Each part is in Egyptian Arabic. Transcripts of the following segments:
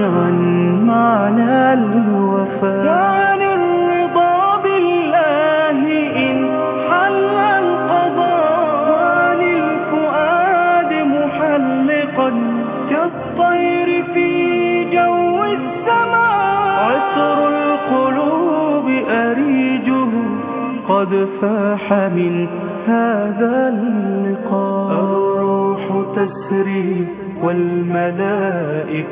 عن معنى الوفاء وعن الرضا بالله إن حل القضاء وعن الفؤاد محلقا كالطير في جو السماء عطر القلوب أريجه قد فاح من هذا اللقاء الروح تسري والملائك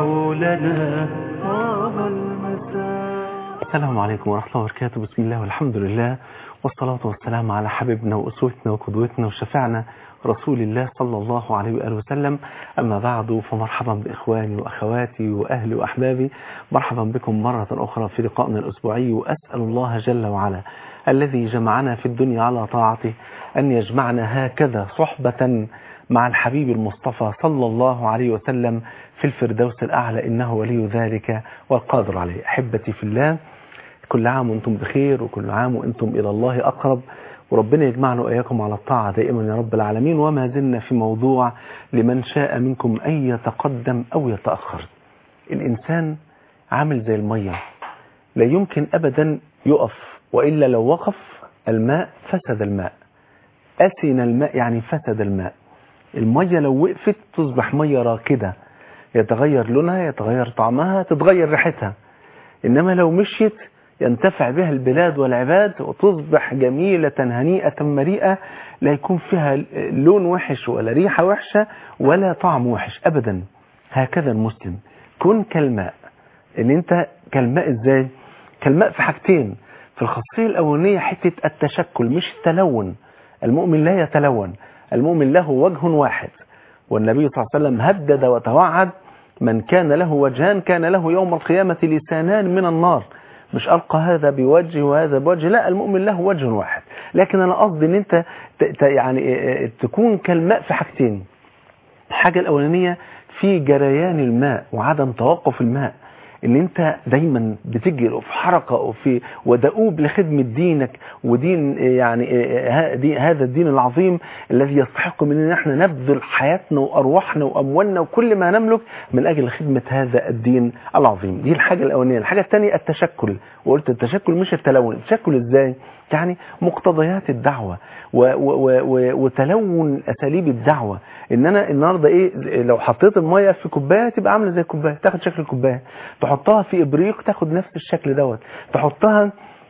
حولنا طاب المساء السلام عليكم ورحمة الله وبركاته بسم الله والحمد لله والصلاة والسلام على حبيبنا وأسوتنا وقدوتنا وشفعنا رسول الله صلى الله عليه وآله وسلم أما بعد فمرحبا بإخواني وأخواتي وأهلي وأحبابي مرحبا بكم مرة أخرى في لقائنا الأسبوعي وأسأل الله جل وعلا الذي جمعنا في الدنيا على طاعته أن يجمعنا هكذا صحبة مع الحبيب المصطفى صلى الله عليه وسلم في الفردوس الأعلى إنه ولي ذلك والقادر عليه أحبتي في الله كل عام وانتم بخير وكل عام وانتم إلى الله أقرب وربنا يجمعنا وإياكم على الطاعة دائما يا رب العالمين وما زلنا في موضوع لمن شاء منكم أن يتقدم أو يتأخر الإنسان عامل زي المية لا يمكن أبدا يقف وإلا لو وقف الماء فسد الماء أسن الماء يعني فسد الماء المية لو وقفت تصبح مية راكدة يتغير لونها يتغير طعمها تتغير ريحتها إنما لو مشيت ينتفع بها البلاد والعباد وتصبح جميلة هنيئة مريئة لا يكون فيها لون وحش ولا ريحة وحشة ولا طعم وحش أبدا هكذا المسلم كن كالماء ان انت كالماء ازاي كالماء في حاجتين في الخاصية الأولانية حتة التشكل مش التلون المؤمن لا يتلون المؤمن له وجه واحد والنبي صلى الله عليه وسلم هدد وتوعد من كان له وجهان كان له يوم القيامة لسانان من النار مش ألقى هذا بوجه وهذا بوجه لا المؤمن له وجه واحد لكن أنا قصدي أن أنت يعني تكون كالماء في حاجتين الحاجة الأولانية في جريان الماء وعدم توقف الماء ان انت دايما بتجري في حركة وفي ودؤوب لخدمة دينك ودين يعني هذا الدين العظيم الذي يستحق مننا احنا نبذل حياتنا وارواحنا واموالنا وكل ما نملك من اجل خدمة هذا الدين العظيم دي الحاجة الاولانية الحاجة الثانية التشكل وقلت التشكل مش التلون التشكل ازاي يعني مقتضيات الدعوة و و و وتلون اساليب الدعوة ان انا النهارده ايه لو حطيت الميه في كوبايه تبقى عامله زي الكوبايه تاخد شكل الكوبايه تحطها في ابريق تاخد نفس الشكل دوت تحطها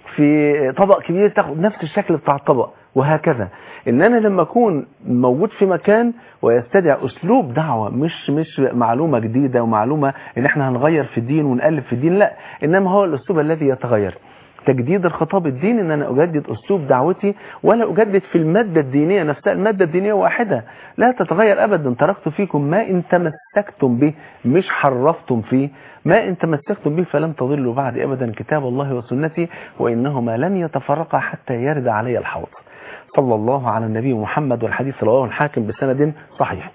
في طبق كبير تاخد نفس الشكل بتاع الطبق وهكذا ان انا لما اكون موجود في مكان ويستدعي اسلوب دعوه مش مش معلومه جديده ومعلومه ان احنا هنغير في الدين ونقلب في الدين لا انما هو الاسلوب الذي يتغير تجديد الخطاب الديني ان انا اجدد اسلوب دعوتي ولا اجدد في المادة الدينية نفسها المادة الدينية واحدة لا تتغير ابدا تركت فيكم ما ان تمسكتم به مش حرفتم فيه ما ان تمسكتم به فلن تضلوا بعد ابدا كتاب الله وسنتي وانهما لن يتفرقا حتى يرد علي الحوض صلى الله على النبي محمد والحديث رواه الحاكم بسند صحيح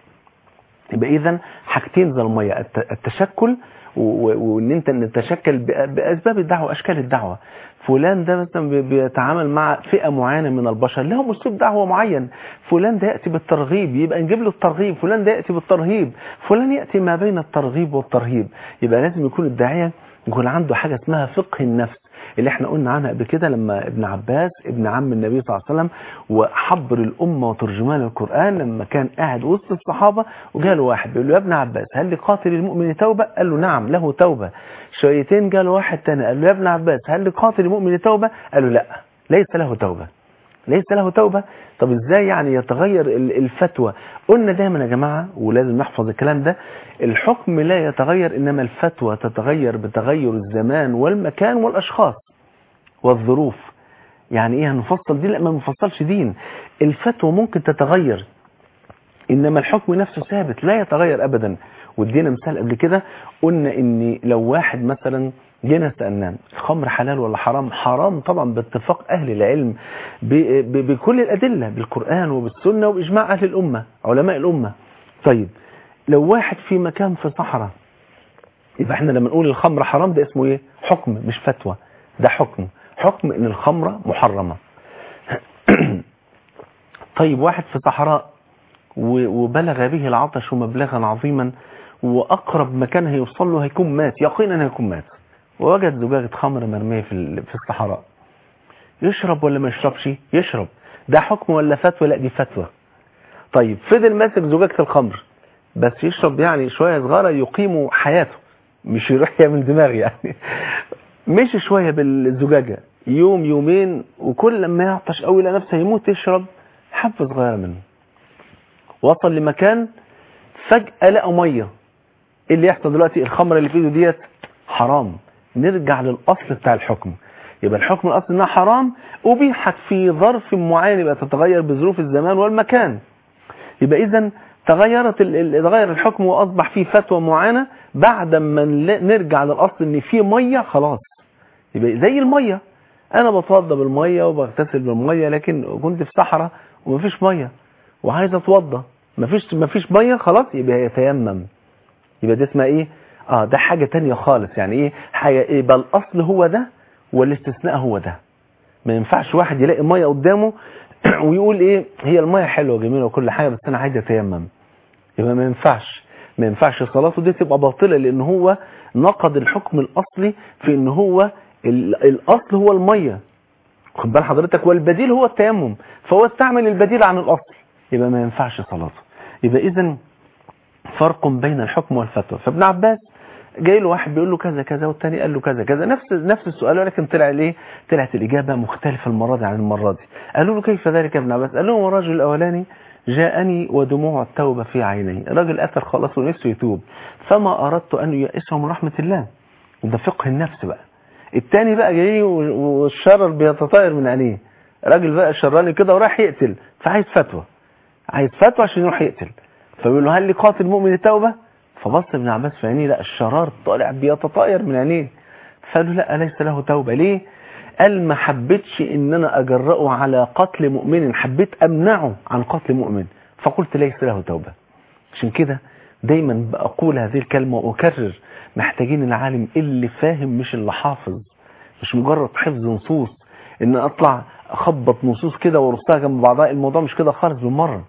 يبقى اذا حاجتين زي الميه التشكل وان انت نتشكل باسباب الدعوه اشكال الدعوه فلان ده مثلا بيتعامل مع فئه معينه من البشر لهم اسلوب دعوه معين فلان ده ياتي بالترغيب يبقى نجيب له الترغيب فلان ده ياتي بالترهيب فلان ياتي ما بين الترغيب والترهيب يبقى لازم يكون الداعيه يكون عنده حاجه اسمها فقه النفس اللي احنا قلنا عنها قبل كده لما ابن عباس ابن عم النبي صلى الله عليه وسلم وحبر الأمة وترجمان القرآن لما كان قاعد وسط الصحابة وجاله واحد بيقول له يا ابن عباس هل لقاتل المؤمن توبة قال له نعم له توبة شويتين جاله واحد تاني قال له يا ابن عباس هل لقاتل المؤمن توبة قال له لا ليس له توبة ليس له توبة طب ازاي يعني يتغير الفتوى قلنا دايما يا جماعة ولازم نحفظ الكلام ده الحكم لا يتغير انما الفتوى تتغير بتغير الزمان والمكان والاشخاص والظروف يعني ايه هنفصل دين لا ما نفصلش دين الفتوى ممكن تتغير انما الحكم نفسه ثابت لا يتغير ابدا وادينا مثال قبل كده قلنا ان لو واحد مثلا جينا سألناه الخمر حلال ولا حرام حرام طبعا باتفاق أهل العلم بكل الأدلة بالقرآن وبالسنة وبإجماع أهل الأمة علماء الأمة طيب لو واحد في مكان في صحراء يبقى احنا لما نقول الخمر حرام ده اسمه ايه حكم مش فتوى ده حكم حكم ان الخمرة محرمة طيب واحد في صحراء وبلغ به العطش مبلغا عظيما واقرب مكان هيوصل له هيكون مات يقينا هيكون مات ووجد زجاجة خمر مرمية في ال- في الصحراء يشرب ولا ما يشربش يشرب ده حكم ولا فتوى لا دي فتوى طيب فضل ماسك زجاجة الخمر بس يشرب يعني شوية صغيرة يقيم حياته مش يروح يعمل دماغ يعني مشي شوية بالزجاجة يوم يومين وكل لما يعطش قوي لنفسه يموت يشرب حبة صغيرة منه وصل لمكان فجأة لقى مية ايه اللي يحصل دلوقتي الخمرة اللي في ايده ديت حرام نرجع للأصل بتاع الحكم يبقى الحكم الأصل انها حرام أبيحت في ظرف معين يبقى تتغير بظروف الزمان والمكان يبقى إذا تغيرت ال- ال- تغير الحكم وأصبح فيه فتوى معينة بعد ما نل- نرجع للأصل إن في مية خلاص يبقى زي المية أنا بتوضى بالمية وبغتسل بالمية لكن كنت في صحراء ومفيش مية وعايز أتوضى مفيش مفيش مية خلاص يبقى يتيمم يبقى دي اسمها ايه اه ده حاجة تانية خالص يعني ايه حاجة ايه بل الاصل هو ده والاستثناء هو ده ما ينفعش واحد يلاقي مية قدامه ويقول ايه هي المية حلوة وجميلة وكل حاجة بس انا عايز اتيمم يبقى ما ينفعش ما ينفعش صلاته دي تبقى باطلة لان هو نقض الحكم الاصلي في ان هو ال- الاصل هو المية خد بال حضرتك والبديل هو التيمم فهو استعمل البديل عن الاصل يبقى ما ينفعش صلاته يبقى اذا فرق بين الحكم والفتوى فابن عباس جاي له واحد بيقول له كذا كذا والتاني قال له كذا كذا نفس نفس السؤال ولكن طلع ليه طلعت الاجابه مختلفه المره دي عن المره دي قالوا له كيف ذلك يا ابن عباس قال لهم الرجل الاولاني جاءني ودموع التوبه في عينيه الراجل اثر خلاص ونفسه يتوب فما اردت ان يئسه من رحمه الله ده فقه النفس بقى التاني بقى جاي والشرر بيتطاير من عينيه راجل بقى شراني كده وراح يقتل فعايز فتوى عايز فتوى عشان يروح يقتل فبيقول له هل لقاتل مؤمن التوبة فبص ابن عباس في عينيه لا الشرار طالع بيتطاير من عينيه فقال له لا ليس له توبة ليه قال ما حبيتش ان انا اجرأه على قتل مؤمن حبيت امنعه عن قتل مؤمن فقلت ليس له توبة عشان كده دايما بقول هذه الكلمة واكرر محتاجين العالم اللي فاهم مش اللي حافظ مش مجرد حفظ نصوص ان اطلع اخبط نصوص كده وارصها جنب بعضها الموضوع مش كده خالص بالمره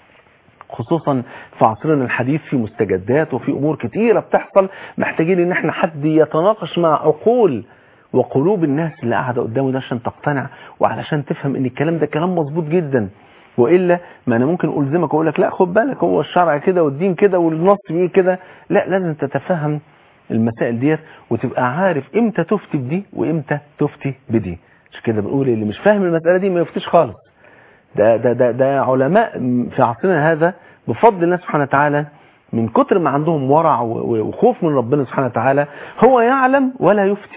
خصوصا في عصرنا الحديث في مستجدات وفي امور كتيرة بتحصل محتاجين ان احنا حد يتناقش مع عقول وقلوب الناس اللي قاعدة قدامه ده عشان تقتنع وعلشان تفهم ان الكلام ده كلام مظبوط جدا والا ما انا ممكن الزمك واقول لك لا خد بالك هو الشرع كده والدين كده والنص بيقول كده لا لازم تتفهم المسائل ديت وتبقى عارف امتى تفتي بدي وامتى تفتي بدي عشان كده بنقول اللي مش فاهم المسألة دي ما يفتيش خالص ده ده ده ده علماء في عصرنا هذا بفضل الله سبحانه وتعالى من كتر ما عندهم ورع وخوف من ربنا سبحانه وتعالى هو يعلم ولا يفتي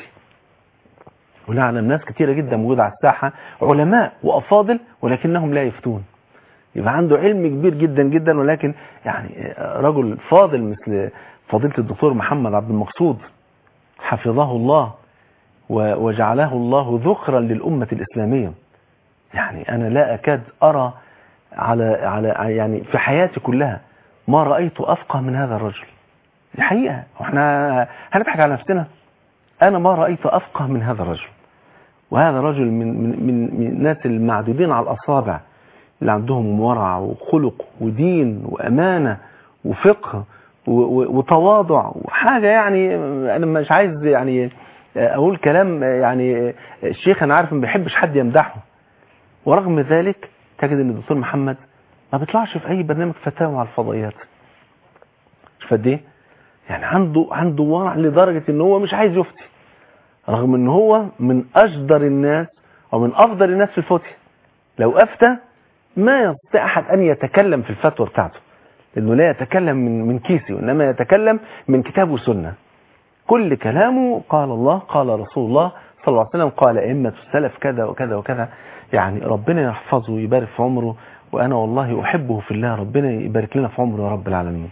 ونعلم ناس كتيرة جدا موجودة على الساحة علماء وأفاضل ولكنهم لا يفتون يبقى عنده علم كبير جدا جدا ولكن يعني رجل فاضل مثل فضيلة الدكتور محمد عبد المقصود حفظه الله وجعله الله ذخرا للأمة الإسلامية يعني أنا لا أكاد أرى على على يعني في حياتي كلها ما رأيت أفقه من هذا الرجل دي حقيقة واحنا هنضحك على نفسنا أنا ما رأيت أفقه من هذا الرجل وهذا رجل من من من, من الناس المعدودين على الأصابع اللي عندهم ورع وخلق ودين وأمانة وفقه وتواضع وحاجة يعني أنا مش عايز يعني أقول كلام يعني الشيخ أنا عارف ما بيحبش حد يمدحه ورغم ذلك تجد ان الدكتور محمد ما بيطلعش في اي برنامج فتاوى على الفضائيات مش قد ايه يعني عنده عنده ورع لدرجه ان هو مش عايز يفتي رغم ان هو من اشدر الناس او من افضل الناس في الفتي لو افتى ما يستطيع احد ان يتكلم في الفتوى بتاعته لانه لا يتكلم من من كيسه وانما يتكلم من كتاب وسنه كل كلامه قال الله قال رسول الله صلى الله عليه وسلم قال ائمه السلف كذا وكذا وكذا يعني ربنا يحفظه ويبارك في عمره وأنا والله أحبه في الله ربنا يبارك لنا في عمره يا رب العالمين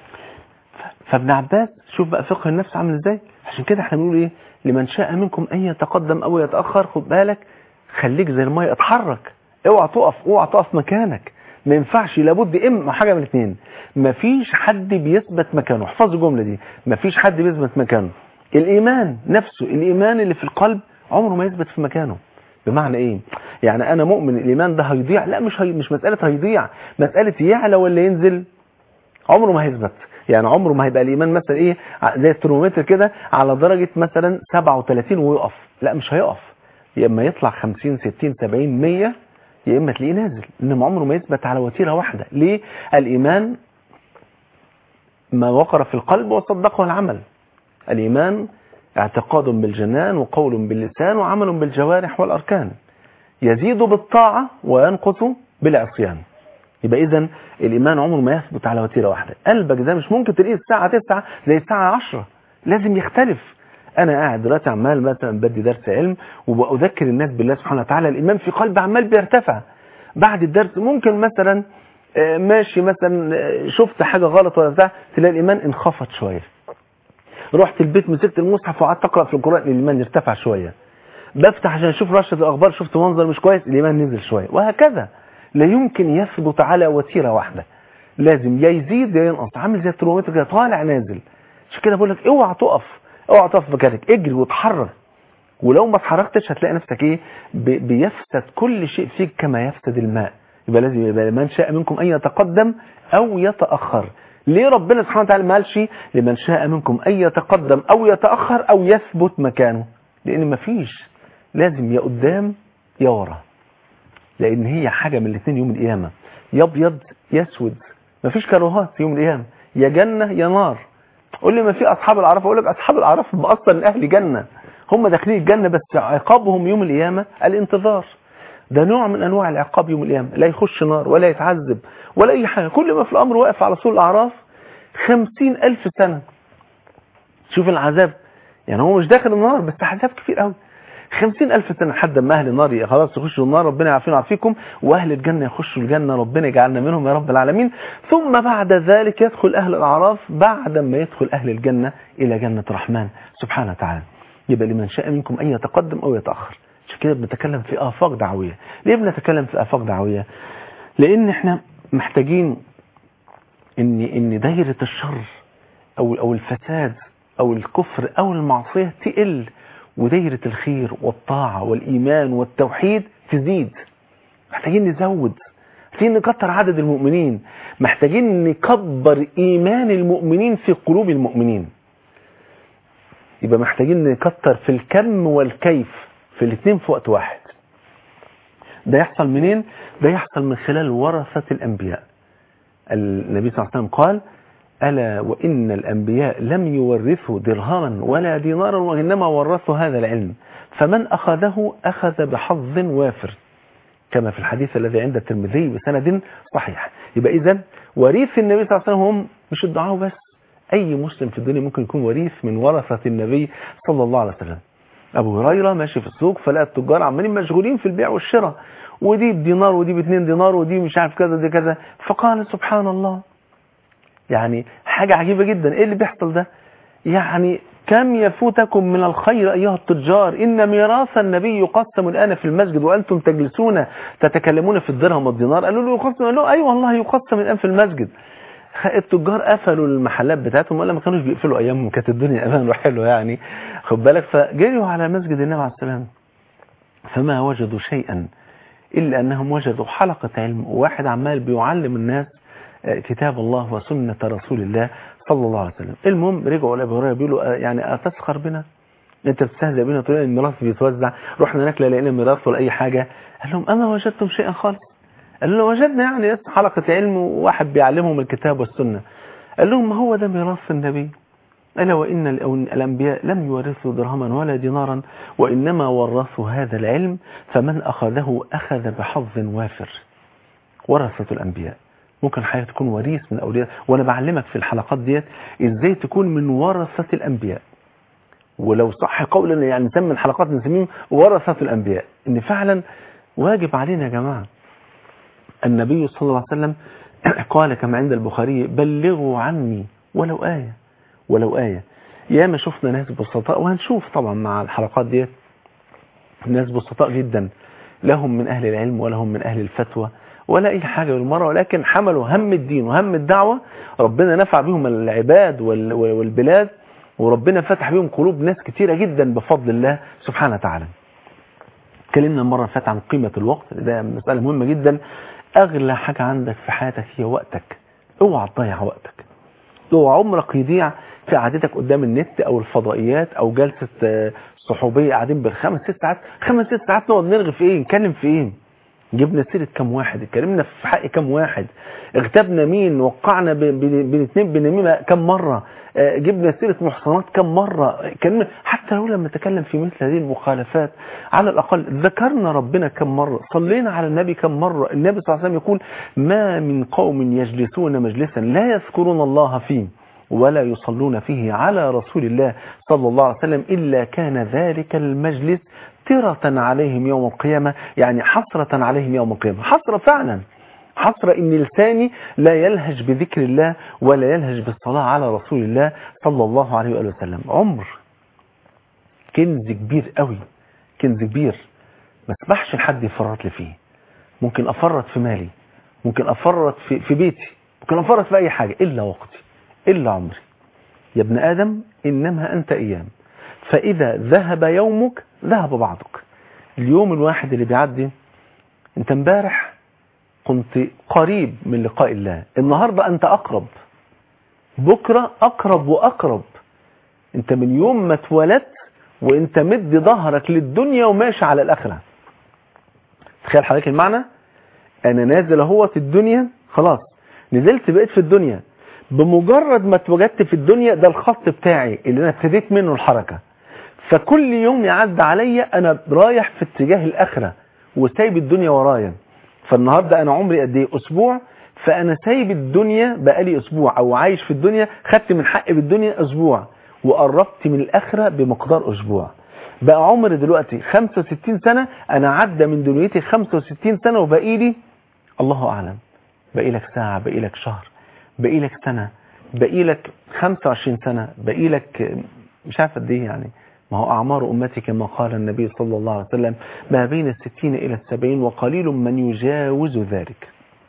فابن عباس شوف بقى فقه النفس عامل ازاي عشان كده احنا بنقول ايه لمن شاء منكم ان يتقدم او يتاخر خد بالك خليك زي الميه اتحرك اوعى تقف اوعى تقف مكانك ما ينفعش لابد اما حاجه من الاثنين مفيش حد بيثبت مكانه احفظوا الجمله دي مفيش حد بيثبت مكانه الايمان نفسه الايمان اللي في القلب عمره ما يثبت في مكانه بمعنى ايه يعني انا مؤمن الايمان ده هيضيع لا مش هي مش مساله هيضيع مساله يعلى ولا ينزل عمره ما هيثبت يعني عمره ما هيبقى الايمان مثلا ايه زي الترمومتر كده على درجه مثلا 37 ويقف لا مش هيقف يا اما يطلع 50 60 70 100 يا اما تلاقيه نازل انما عمره ما يثبت على وتيره واحده ليه الايمان ما وقر في القلب وصدقه العمل الايمان اعتقاد بالجنان وقول باللسان وعمل بالجوارح والاركان يزيد بالطاعه وينقص بالعصيان يبقى اذا الايمان عمره ما يثبت على وتيره واحده قلبك ده مش ممكن تلاقيه الساعه 9 زي الساعه 10 لازم يختلف انا قاعد دلوقتي عمال مثلا بدي درس علم وبذكر الناس بالله سبحانه وتعالى الايمان في قلبي عمال بيرتفع بعد الدرس ممكن مثلا ماشي مثلا شفت حاجه غلط ولا بتاع تلاقي الايمان انخفض شويه رحت البيت مسكت المصحف وقعدت اقرا في القران الايمان ارتفع شويه بفتح عشان اشوف رشه الاخبار شفت منظر مش كويس الايمان نزل شويه وهكذا لا يمكن يثبت على وتيره واحده لازم يا يزيد يا ينقص عامل زي الترمومتر كده طالع نازل عشان كده بقول لك اوعى تقف اوعى تقف مكانك اجري واتحرك ولو ما اتحركتش هتلاقي نفسك ايه بيفسد كل شيء فيك كما يفسد الماء يبقى لازم يبقى من شاء منكم ان يتقدم او يتاخر ليه ربنا سبحانه وتعالى ما قالش لمن شاء منكم ان يتقدم او يتاخر او يثبت مكانه لان مفيش لازم يا قدام يا ورا لان هي حاجه من الاثنين يوم القيامه يا ابيض يا اسود مفيش كروهات يوم القيامه يا جنه يا نار قول لي ما في اصحاب الاعراف اقول لك اصحاب الاعراف اصلا اهل جنه هم داخلين الجنه بس عقابهم يوم القيامه الانتظار ده نوع من انواع العقاب يوم القيامه لا يخش نار ولا يتعذب ولا اي حاجه كل ما في الامر واقف على سور الاعراف خمسين الف سنه شوف العذاب يعني هو مش داخل النار بس عذاب كتير قوي خمسين ألف سنة لحد ما أهل النار خلاص يخشوا النار ربنا يعافينا ويعافيكم وأهل الجنة يخشوا الجنة ربنا يجعلنا منهم يا رب العالمين ثم بعد ذلك يدخل أهل الأعراف بعد ما يدخل أهل الجنة إلى جنة الرحمن سبحانه وتعالى يبقى لمن شاء منكم أن يتقدم أو يتأخر عشان كده بنتكلم في آفاق دعوية ليه بنتكلم في آفاق دعوية لأن احنا محتاجين إن إن دايرة الشر أو أو الفساد أو الكفر أو المعصية تقل ودايرة الخير والطاعة والإيمان والتوحيد تزيد محتاجين نزود محتاجين نكتر عدد المؤمنين محتاجين نكبر إيمان المؤمنين في قلوب المؤمنين يبقى محتاجين نكتر في الكم والكيف في الاثنين في وقت واحد ده يحصل منين ده يحصل من خلال ورثة الأنبياء النبي صلى الله عليه وسلم قال ألا وإن الأنبياء لم يورثوا درهما ولا دينارا وإنما ورثوا هذا العلم فمن أخذه أخذ بحظ وافر كما في الحديث الذي عند الترمذي بسند صحيح يبقى إذا وريث النبي صلى الله عليه وسلم هم مش الدعاء بس أي مسلم في الدنيا ممكن يكون وريث من ورثة النبي صلى الله عليه وسلم أبو هريرة ماشي في السوق فلقى التجار عمالين مشغولين في البيع والشراء ودي بدينار ودي باتنين دينار ودي مش عارف كذا دي كذا فقال سبحان الله يعني حاجة عجيبة جدا ايه اللي بيحصل ده يعني كم يفوتكم من الخير أيها التجار إن ميراث النبي يقسم الآن في المسجد وأنتم تجلسون تتكلمون في الدرهم والدينار قالوا له يقسم قالوا له أيوة والله يقسم الآن في المسجد التجار قفلوا المحلات بتاعتهم ولا ما كانوش بيقفلوا أيامهم كانت الدنيا أمان وحلوة يعني خد بالك فجريوا على مسجد النبي عليه السلام فما وجدوا شيئا إلا أنهم وجدوا حلقة علم واحد عمال بيعلم الناس كتاب الله وسنة رسول الله صلى الله عليه وسلم المهم رجعوا لأبي هريرة بيقولوا يعني أتسخر بنا انت بتستهزئ بنا تقول الميراث بيتوزع رحنا هناك لا لقينا ميراث ولا اي حاجه قال لهم اما وجدتم شيئا خالص قال له وجدنا يعني حلقه علم وواحد بيعلمهم الكتاب والسنه قال لهم ما هو ده ميراث النبي ألا وإن الأنبياء لم يورثوا درهما ولا دينارا وإنما ورثوا هذا العلم فمن أخذه أخذ بحظ وافر ورثة الأنبياء ممكن حياتك تكون وريث من أولياء وأنا بعلمك في الحلقات ديت إزاي تكون من ورثة الأنبياء ولو صح قولا يعني نسمي الحلقات نسميهم ورثة الأنبياء إن فعلا واجب علينا يا جماعة النبي صلى الله عليه وسلم قال كما عند البخاري بلغوا عني ولو آية ولو آية ياما شفنا ناس بسطاء وهنشوف طبعا مع الحلقات ديت ناس بسطاء جدا لهم من أهل العلم ولهم من أهل الفتوى ولا أي حاجة بالمرة ولكن حملوا هم الدين وهم الدعوة ربنا نفع بهم العباد والبلاد وربنا فتح بهم قلوب ناس كتيرة جدا بفضل الله سبحانه وتعالى اتكلمنا المرة اللي فاتت عن قيمة الوقت ده مسألة مهمة جدا أغلى حاجة عندك في حياتك هي وقتك اوعى تضيع وقتك لو عمرك يضيع في قعدتك قدام النت او الفضائيات او جلسة آه، صحوبية قاعدين بالخمس ست ساعات خمس ست ساعات نقعد نرغي في ايه نتكلم في ايه جبنا سيرة كم واحد اتكلمنا في حق كم واحد اغتبنا مين وقعنا ب- ب- بين اتنين بنميمة كم مرة آه، جبنا سيرة محصنات كم مرة اتكلمنا حتى لو لما نتكلم في مثل هذه المخالفات على الأقل ذكرنا ربنا كم مرة صلينا على النبي كم مرة النبي صلى الله عليه وسلم يقول ما من قوم يجلسون مجلسا لا يذكرون الله فيه ولا يصلون فيه على رسول الله صلى الله عليه وسلم إلا كان ذلك المجلس ترة عليهم يوم القيامة يعني حسرة عليهم يوم القيامة حسرة فعلا حسرة ان لساني لا يلهج بذكر الله ولا يلهج بالصلاة على رسول الله صلى الله عليه وآله وسلم عمر كنز كبير قوي كنز كبير ما اسمحش لحد يفرط لي فيه ممكن افرط في مالي ممكن افرط في, في بيتي ممكن افرط في اي حاجة الا وقتي الا عمري يا ابن ادم انما انت ايام فاذا ذهب يومك ذهب بعضك اليوم الواحد اللي بيعدي انت امبارح كنت قريب من لقاء الله النهاردة انت اقرب بكرة اقرب واقرب انت من يوم ما اتولدت وانت مد ظهرك للدنيا وماشي على الاخرة تخيل حضرتك المعنى انا نازل اهوت الدنيا خلاص نزلت بقيت في الدنيا بمجرد ما اتوجدت في الدنيا ده الخط بتاعي اللي انا ابتديت منه الحركة فكل يوم يعدي عليا انا رايح في اتجاه الاخرة وسايب الدنيا ورايا فالنهاردة انا عمري قد ايه اسبوع فانا سايب الدنيا بقالي اسبوع او عايش في الدنيا خدت من حقي بالدنيا اسبوع وقربت من الاخرة بمقدار اسبوع بقى عمري دلوقتي 65 سنة انا عدى من دنيتي 65 سنة وبقي لي الله اعلم بقي لك ساعة بقي لك شهر بقي لك سنة بقي لك 25 سنة بقي لك مش عارف قد ايه يعني ما هو أعمار أمتي كما قال النبي صلى الله عليه وسلم ما بين الستين إلى السبعين وقليل من يجاوز ذلك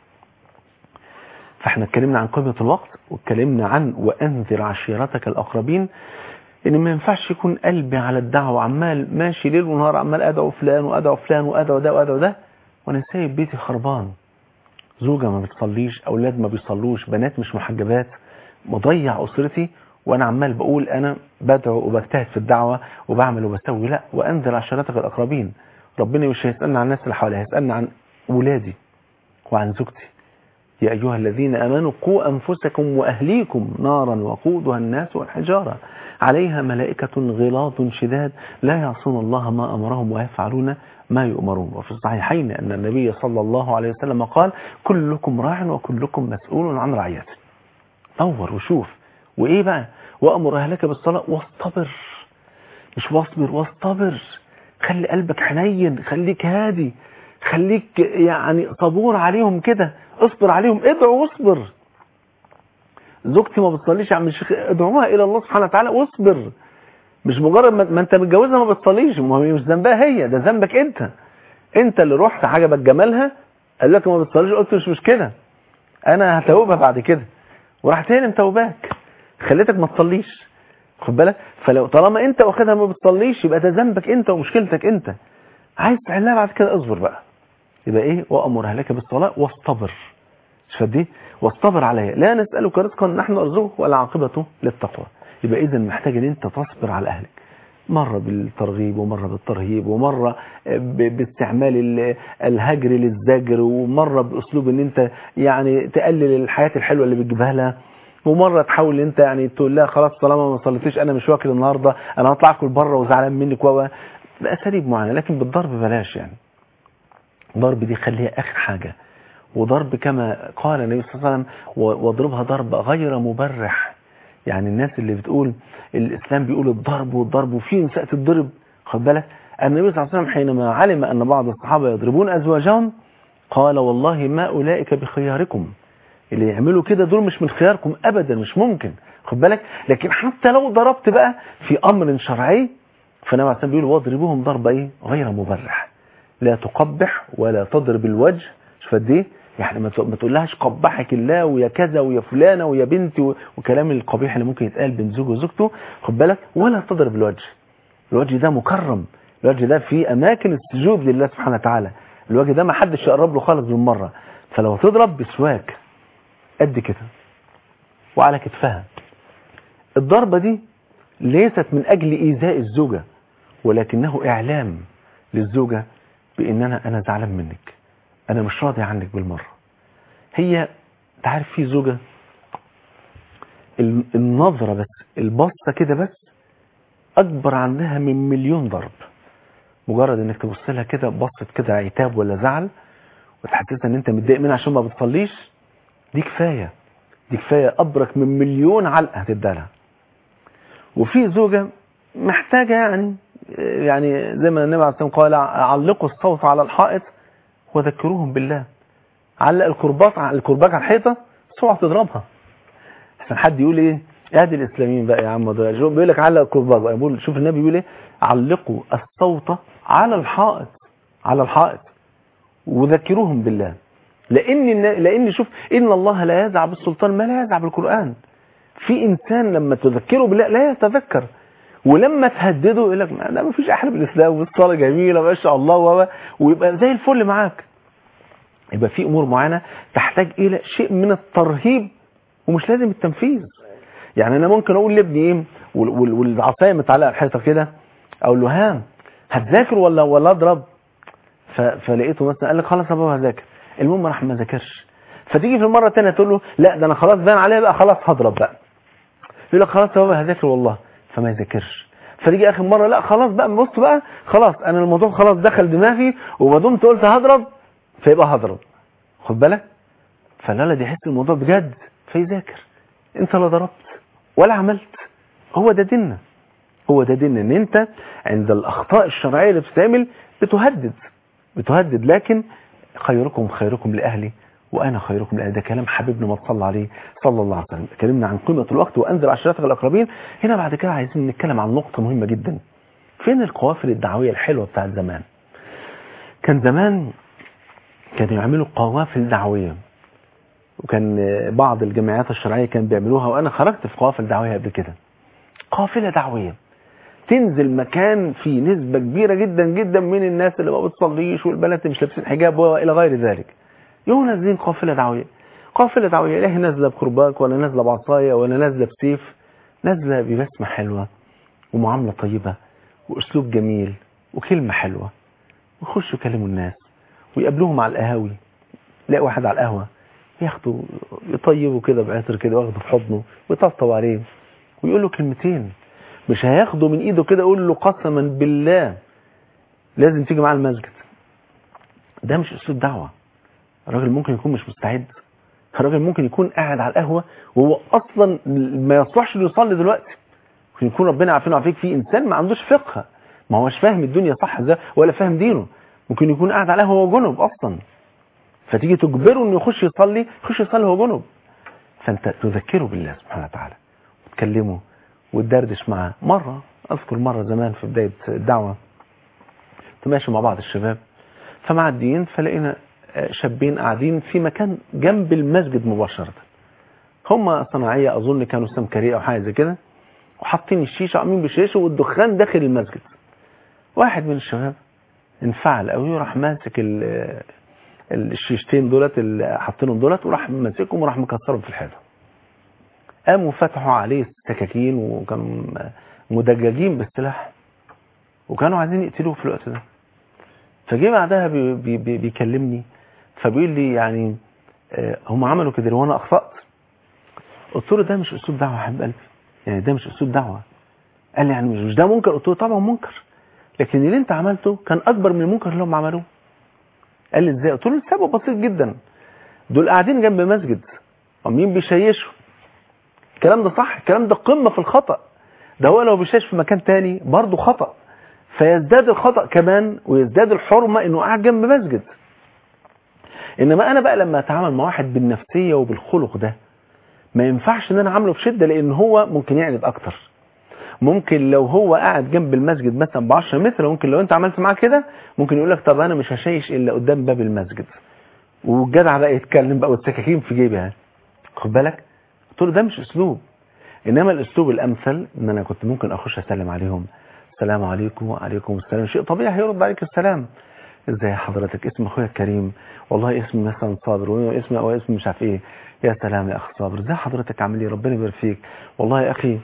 فاحنا اتكلمنا عن قيمة الوقت واتكلمنا عن وأنذر عشيرتك الأقربين ان ما ينفعش يكون قلبي على الدعوة عمال ماشي ليل ونهار عمال أدعو فلان وأدعو فلان وأدعو ده وأدعو ده وأنا سايب بيتي خربان زوجة ما بتصليش أولاد ما بيصلوش بنات مش محجبات مضيع أسرتي وأنا عمال بقول أنا بدعو وبجتهد في الدعوة وبعمل وبسوي لا وأنذر عشيرتك الأقربين ربنا مش هيسألنا عن الناس اللي حواليا هيسألنا عن ولادي وعن زوجتي يا أيها الذين أمنوا قوا أنفسكم وأهليكم نارا وقودها الناس والحجارة عليها ملائكة غلاظ شداد لا يعصون الله ما أمرهم ويفعلون ما يؤمرون وفي الصحيحين أن النبي صلى الله عليه وسلم قال كلكم راع وكلكم مسؤول عن رعيته دور وشوف وإيه بقى وأمر أهلك بالصلاة واصطبر مش واصبر واصطبر خلي قلبك حنين خليك هادي خليك يعني صبور عليهم كده اصبر عليهم ادعو واصبر زوجتي ما بتصليش يا عم الشيخ ادعوها الى الله سبحانه وتعالى واصبر مش مجرد ما, ما انت متجوزها ما بتصليش ما هي مش ذنبها هي ده ذنبك انت انت اللي رحت عجبك جمالها قال لك ما بتصليش قلت مش مشكله انا هتوبها بعد كده ورحت هي اللي متوباك خليتك ما تصليش خد بالك فلو طالما انت واخدها ما بتصليش يبقى ده ذنبك انت ومشكلتك انت عايز تحلها بعد كده اصبر بقى يبقى ايه وامر اهلك بالصلاه واصطبر مش دي واصطبر عليها لا نسالك رزقا نحن نرزقك والعاقبه للتقوى يبقى اذا محتاج ان انت تصبر على اهلك مرة بالترغيب ومرة بالترهيب ومرة ب- باستعمال ال- الهجر للزجر ومرة بأسلوب ان انت يعني تقلل الحياة الحلوة اللي بتجيبها لها ومرة تحاول ان انت يعني تقول لها خلاص طالما ما صليتيش انا مش واكل النهاردة انا هطلع اكل بره وزعلان منك و بأساليب معينة لكن بالضرب بلاش يعني ضرب دي خليها اخر حاجة وضرب كما قال النبي صلى الله عليه وسلم و- واضربها ضرب غير مبرح يعني الناس اللي بتقول الإسلام بيقول الضرب والضرب وفي نساء تتضرب خد بالك النبي صلى الله عليه وسلم حينما علم أن بعض الصحابة يضربون أزواجهم قال والله ما أولئك بخياركم اللي يعملوا كده دول مش من خياركم أبدا مش ممكن خد بالك لكن حتى لو ضربت بقى في أمر شرعي فالنبي عليه الصلاة والسلام بيقول واضربوهم ضربة إيه غير مبرح لا تقبح ولا تضرب الوجه شوف قد ايه يعني ما تق- ما تقولهاش قبحك الله ويا كذا ويا فلانه ويا بنتي و- وكلام القبيح اللي ممكن يتقال بين زوج وزوجته خد بالك ولا تضرب الوجه الوجه ده مكرم الوجه ده في اماكن السجود لله سبحانه وتعالى الوجه ده ما حدش يقرب له خالص بالمره فلو تضرب بسواك قد كده وعلى كتفها الضربة دي ليست من أجل إيذاء الزوجة ولكنه إعلام للزوجة بإن أنا أنا زعلان منك أنا مش راضي عنك بالمرة هي تعرف في زوجة ال- النظرة بس البصة كده بس أكبر عندها من مليون ضرب مجرد إنك تبص لها كده بصت كده عتاب ولا زعل وتحسسها إن أنت متضايق منها عشان ما بتصليش دي كفاية دي كفاية أبرك من مليون علقة هتديها لها وفي زوجة محتاجة يعني يعني زي ما النبي عليه الصلاة والسلام قال علقوا الصوت على الحائط وذكروهم بالله علق الكرباج على الكرباج على الحيطة بس اوعى تضربها عشان حد يقول ايه ادي الاسلاميين بقى يا عم ده شوف بيقول لك علق الكرباج بقى بيقول شوف النبي بيقول ايه علقوا الصوت على الحائط على الحائط وذكروهم بالله لان لان شوف ان الله لا يزع بالسلطان ما لا يزع بالقران في انسان لما تذكره بالله لا يتذكر ولما تهدده يقول لك ما ده ما فيش احلى من الاسلام والصلاه جميله ما شاء الله و- ويبقى زي الفل معاك يبقى في امور معينه تحتاج الى شيء من الترهيب ومش لازم التنفيذ يعني انا ممكن اقول لابني ايه وال- وال- والعصايه متعلقه على الحيطه كده اقول له ها هتذاكر ولا ولا اضرب ف- فلقيته مثلا قال لك خلاص يا بابا هذاكر المهم راح ما ذاكرش فتيجي في المره الثانيه تقول له لا ده انا خلاص بان عليا بقى خلاص هضرب بقى يقول لك خلاص يا بابا هذاكر والله فما يذاكرش فتيجي اخر مره لا خلاص بقى بص بقى خلاص انا الموضوع خلاص دخل دماغي وما دمت قلت هضرب فيبقى هضرب خد بالك فالولد يحس الموضوع بجد فيذاكر انت لا ضربت ولا عملت هو ده ديننا هو ده ديننا ان انت عند الاخطاء الشرعيه اللي بتتعمل بتهدد بتهدد لكن خيركم خيركم لاهلي وانا خيركم لاهلي ده كلام حبيبنا ما صلى عليه صلى الله عليه وسلم اتكلمنا عن قيمه الوقت وانذر عشيرتك الاقربين هنا بعد كده عايزين نتكلم عن نقطه مهمه جدا فين القوافل الدعويه الحلوه بتاعت زمان كان زمان كانوا يعملوا قوافل دعويه وكان بعض الجمعيات الشرعيه كان بيعملوها وانا خرجت في قوافل دعويه قبل كده قافله دعويه تنزل مكان فيه نسبة كبيرة جدا جدا من الناس اللي ما بتصليش والبنات اللي مش لابسين حجاب والى غير ذلك يوم نازلين قافلة دعوية قافلة دعوية لا هي نازلة بكرباك ولا نازلة بعصاية ولا نازلة بسيف نازلة ببسمة حلوة ومعاملة طيبة واسلوب جميل وكلمة حلوة ويخشوا يكلموا الناس ويقابلوهم على القهاوي يلاقي واحد على القهوة ياخده يطيبه كده بعطر كده واخده في حضنه ويطبطب عليه ويقول له كلمتين مش هياخده من ايده كده يقول له قسما بالله لازم تيجي معاه المسجد ده مش اسلوب دعوه الراجل ممكن يكون مش مستعد الراجل ممكن يكون قاعد على القهوه وهو اصلا ما يصلحش انه يصلي دلوقتي ممكن يكون ربنا عارفين وعارفين في انسان ما عندوش فقه ما هوش فاهم الدنيا صح ازاي ولا فاهم دينه ممكن يكون قاعد على القهوه وهو جنب اصلا فتيجي تجبره انه يخش يصلي يخش يصلي وهو جنب فانت تذكره بالله سبحانه وتعالى وتكلمه وتدردش معاه مرة أذكر مرة زمان في بداية الدعوة كنت ماشي مع بعض الشباب فمعديين فلقينا شابين قاعدين في مكان جنب المسجد مباشرة هم صناعية أظن كانوا سمكرية أو حاجة زي كده وحاطين الشيشة عاملين بالشيشة والدخان داخل المسجد واحد من الشباب انفعل قوي وراح ماسك ال- الشيشتين دولت اللي حاطينهم دولت وراح ماسكهم وراح مكسرهم في الحيطه قاموا فتحوا عليه سكاكين وكانوا مدججين بالسلاح وكانوا عايزين يقتلوه في الوقت ده فجه بعدها بي بي بي بيكلمني فبيقول لي يعني آه، هم عملوا كده وانا اخطات قلت له ده مش اسلوب دعوه يا حبيب قلبي يعني ده مش اسلوب دعوه قال لي يعني مش مش ده منكر قلت له طبعا منكر لكن اللي انت عملته كان اكبر من المنكر اللي هم عملوه قال لي ازاي قلت له السبب بسيط جدا دول قاعدين جنب مسجد عاملين بيشيشوا الكلام ده صح الكلام ده قمة في الخطأ ده هو لو بيشاش في مكان تاني برضه خطأ فيزداد الخطأ كمان ويزداد الحرمة انه قاعد جنب مسجد انما انا بقى لما اتعامل مع واحد بالنفسية وبالخلق ده ما ينفعش ان انا عامله بشدة لان هو ممكن يعند اكتر ممكن لو هو قاعد جنب المسجد مثلا ب 10 متر ممكن لو انت عملت معاه كده ممكن يقول لك طب انا مش هشيش الا قدام باب المسجد والجدع بقى يتكلم بقى والسكاكين في جيبي يعني خد بالك قلت له ده مش اسلوب انما الاسلوب الامثل ان انا كنت ممكن اخش اسلم عليهم السلام عليكم وعليكم السلام شيء طبيعي هيرد عليك السلام ازاي حضرتك اسم اخويا الكريم والله اسمي مثلا صابر واسمي او اسمي مش عارف ايه يا سلام يا اخ صابر ازاي حضرتك عامل ايه ربنا يبارك فيك والله يا اخي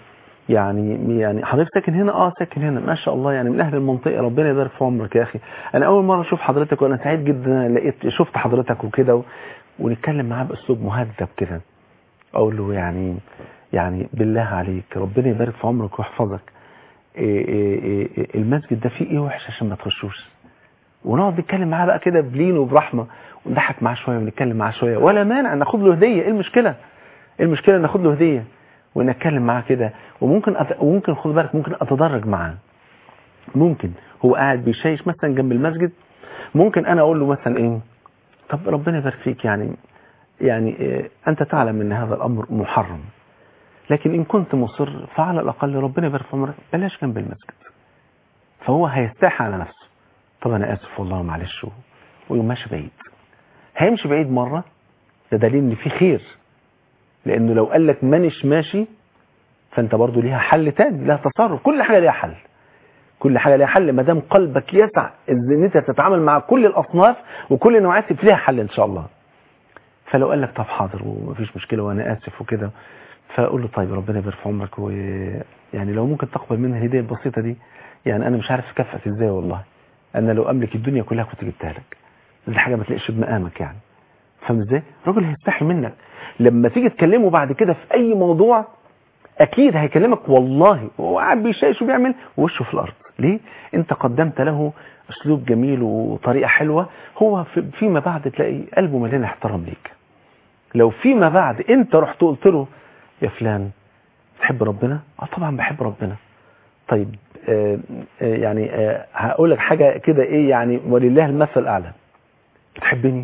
يعني يعني حضرتك ساكن هنا اه ساكن هنا ما شاء الله يعني من اهل المنطقه ربنا يبارك في عمرك يا اخي انا اول مره اشوف حضرتك وانا سعيد جدا لقيت شفت حضرتك وكده و... ونتكلم معاه باسلوب مهذب كده اقول له يعني يعني بالله عليك ربنا يبارك في عمرك ويحفظك إيه إيه إيه المسجد ده فيه ايه وحش عشان ما تخشوش ونقعد نتكلم معاه بقى كده بلين وبرحمه ونضحك معاه شويه ونتكلم معاه شويه ولا مانع ناخد له هديه ايه المشكله ايه المشكله ناخد له هديه ونتكلم معاه كده وممكن أت... وممكن خد بالك ممكن اتدرج معاه ممكن هو قاعد بيشيش مثلا جنب المسجد ممكن انا اقول له مثلا ايه طب ربنا يبارك فيك يعني يعني إيه انت تعلم ان هذا الامر محرم لكن ان كنت مصر فعلى الاقل ربنا يبارك في عمرك بلاش جنب المسجد فهو هيستحي على نفسه طب انا اسف والله معلش ويقوم ماشي بعيد هيمشي بعيد مره ده دليل ان في خير لانه لو قال لك مانيش ماشي فانت برضو ليها حل تاني لها تصرف كل حاجه ليها حل كل حاجه ليها حل ما دام قلبك يسع ان انت تتعامل مع كل الاصناف وكل النوعات ليها حل ان شاء الله فلو قال لك طب حاضر ومفيش مشكله وانا اسف وكده فاقول له طيب ربنا يبارك في عمرك ويعني لو ممكن تقبل مني الهديه البسيطه دي يعني انا مش عارف اكافئك ازاي والله انا لو املك الدنيا كلها كنت جبتها لك دي حاجه ما تلاقيش بمقامك يعني فاهم ازاي الراجل هيستحي منك لما تيجي تكلمه بعد كده في اي موضوع اكيد هيكلمك والله وهو قاعد بيشايش وبيعمل وشه في الارض ليه انت قدمت له اسلوب جميل وطريقه حلوه هو فيما بعد تلاقي قلبه مليان احترام ليك لو فيما بعد انت رحت قلت له يا فلان تحب ربنا اه طبعا بحب ربنا طيب آه آه يعني آه هقول لك حاجه كده ايه يعني ولله المثل الاعلى بتحبني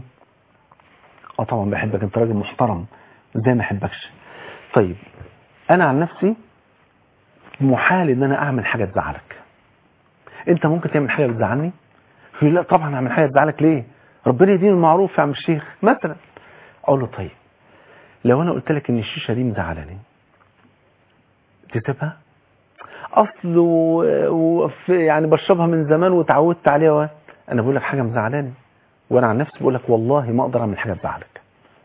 اه طبعا بحبك انت راجل محترم ازاي ما احبكش طيب انا عن نفسي محال ان انا اعمل حاجه تزعلك انت ممكن تعمل حاجه بتزعلني لا طبعا اعمل حاجه تزعلك ليه ربنا يدين المعروف يا عم الشيخ مثلا اقول له طيب لو انا قلت لك ان الشيشه دي مزعلاني تسيبها اصل و... يعني بشربها من زمان وتعودت عليها و... انا بقول لك حاجه مزعلاني وانا عن نفسي بقول لك والله ما اقدر اعمل حاجه تزعلك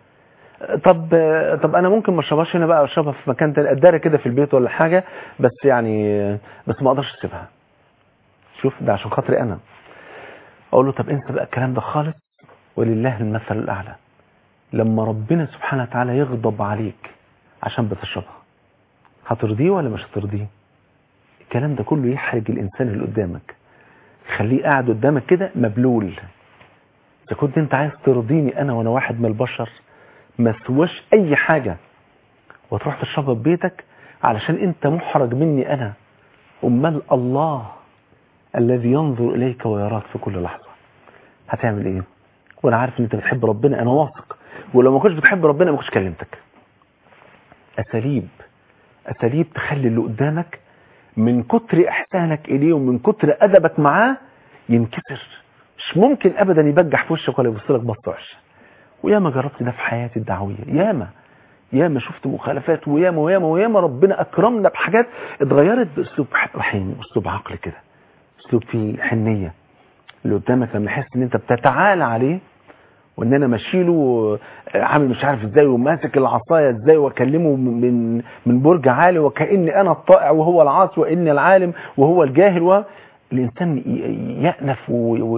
طب طب انا ممكن ما اشربهاش هنا بقى اشربها في مكان تاني اداري كده في البيت ولا حاجه بس يعني بس ما اقدرش اسيبها شوف ده عشان خاطري انا اقول له طب انسى بقى الكلام ده خالص ولله المثل الاعلى لما ربنا سبحانه وتعالى يغضب عليك عشان بتشربها هترضيه ولا مش هترضيه الكلام ده كله يحرج الانسان اللي قدامك خليه قاعد قدامك كده مبلول اذا كنت انت عايز ترضيني انا وانا واحد من البشر ما سواش اي حاجة وتروح تشربها في بيتك علشان انت محرج مني انا امال الله الذي ينظر اليك ويراك في كل لحظة هتعمل ايه وانا عارف ان انت بتحب ربنا انا واثق ولو ما كنتش بتحب ربنا ما كنتش كلمتك اساليب اساليب تخلي اللي قدامك من كتر احسانك اليه ومن كتر ادبك معاه ينكسر مش ممكن ابدا يبجح في وشك ولا يبص لك بصه وحشه وياما جربت ده في حياتي الدعويه ياما ياما شفت مخالفات وياما وياما وياما ربنا اكرمنا بحاجات اتغيرت باسلوب رحيم اسلوب عقل كده اسلوب فيه حنيه اللي قدامك لما يحس ان انت بتتعالى عليه وان انا ماشيله عامل مش عارف ازاي وماسك العصايه ازاي واكلمه من من برج عالي وكاني انا الطائع وهو العاصي واني العالم وهو الجاهل و الانسان يأنف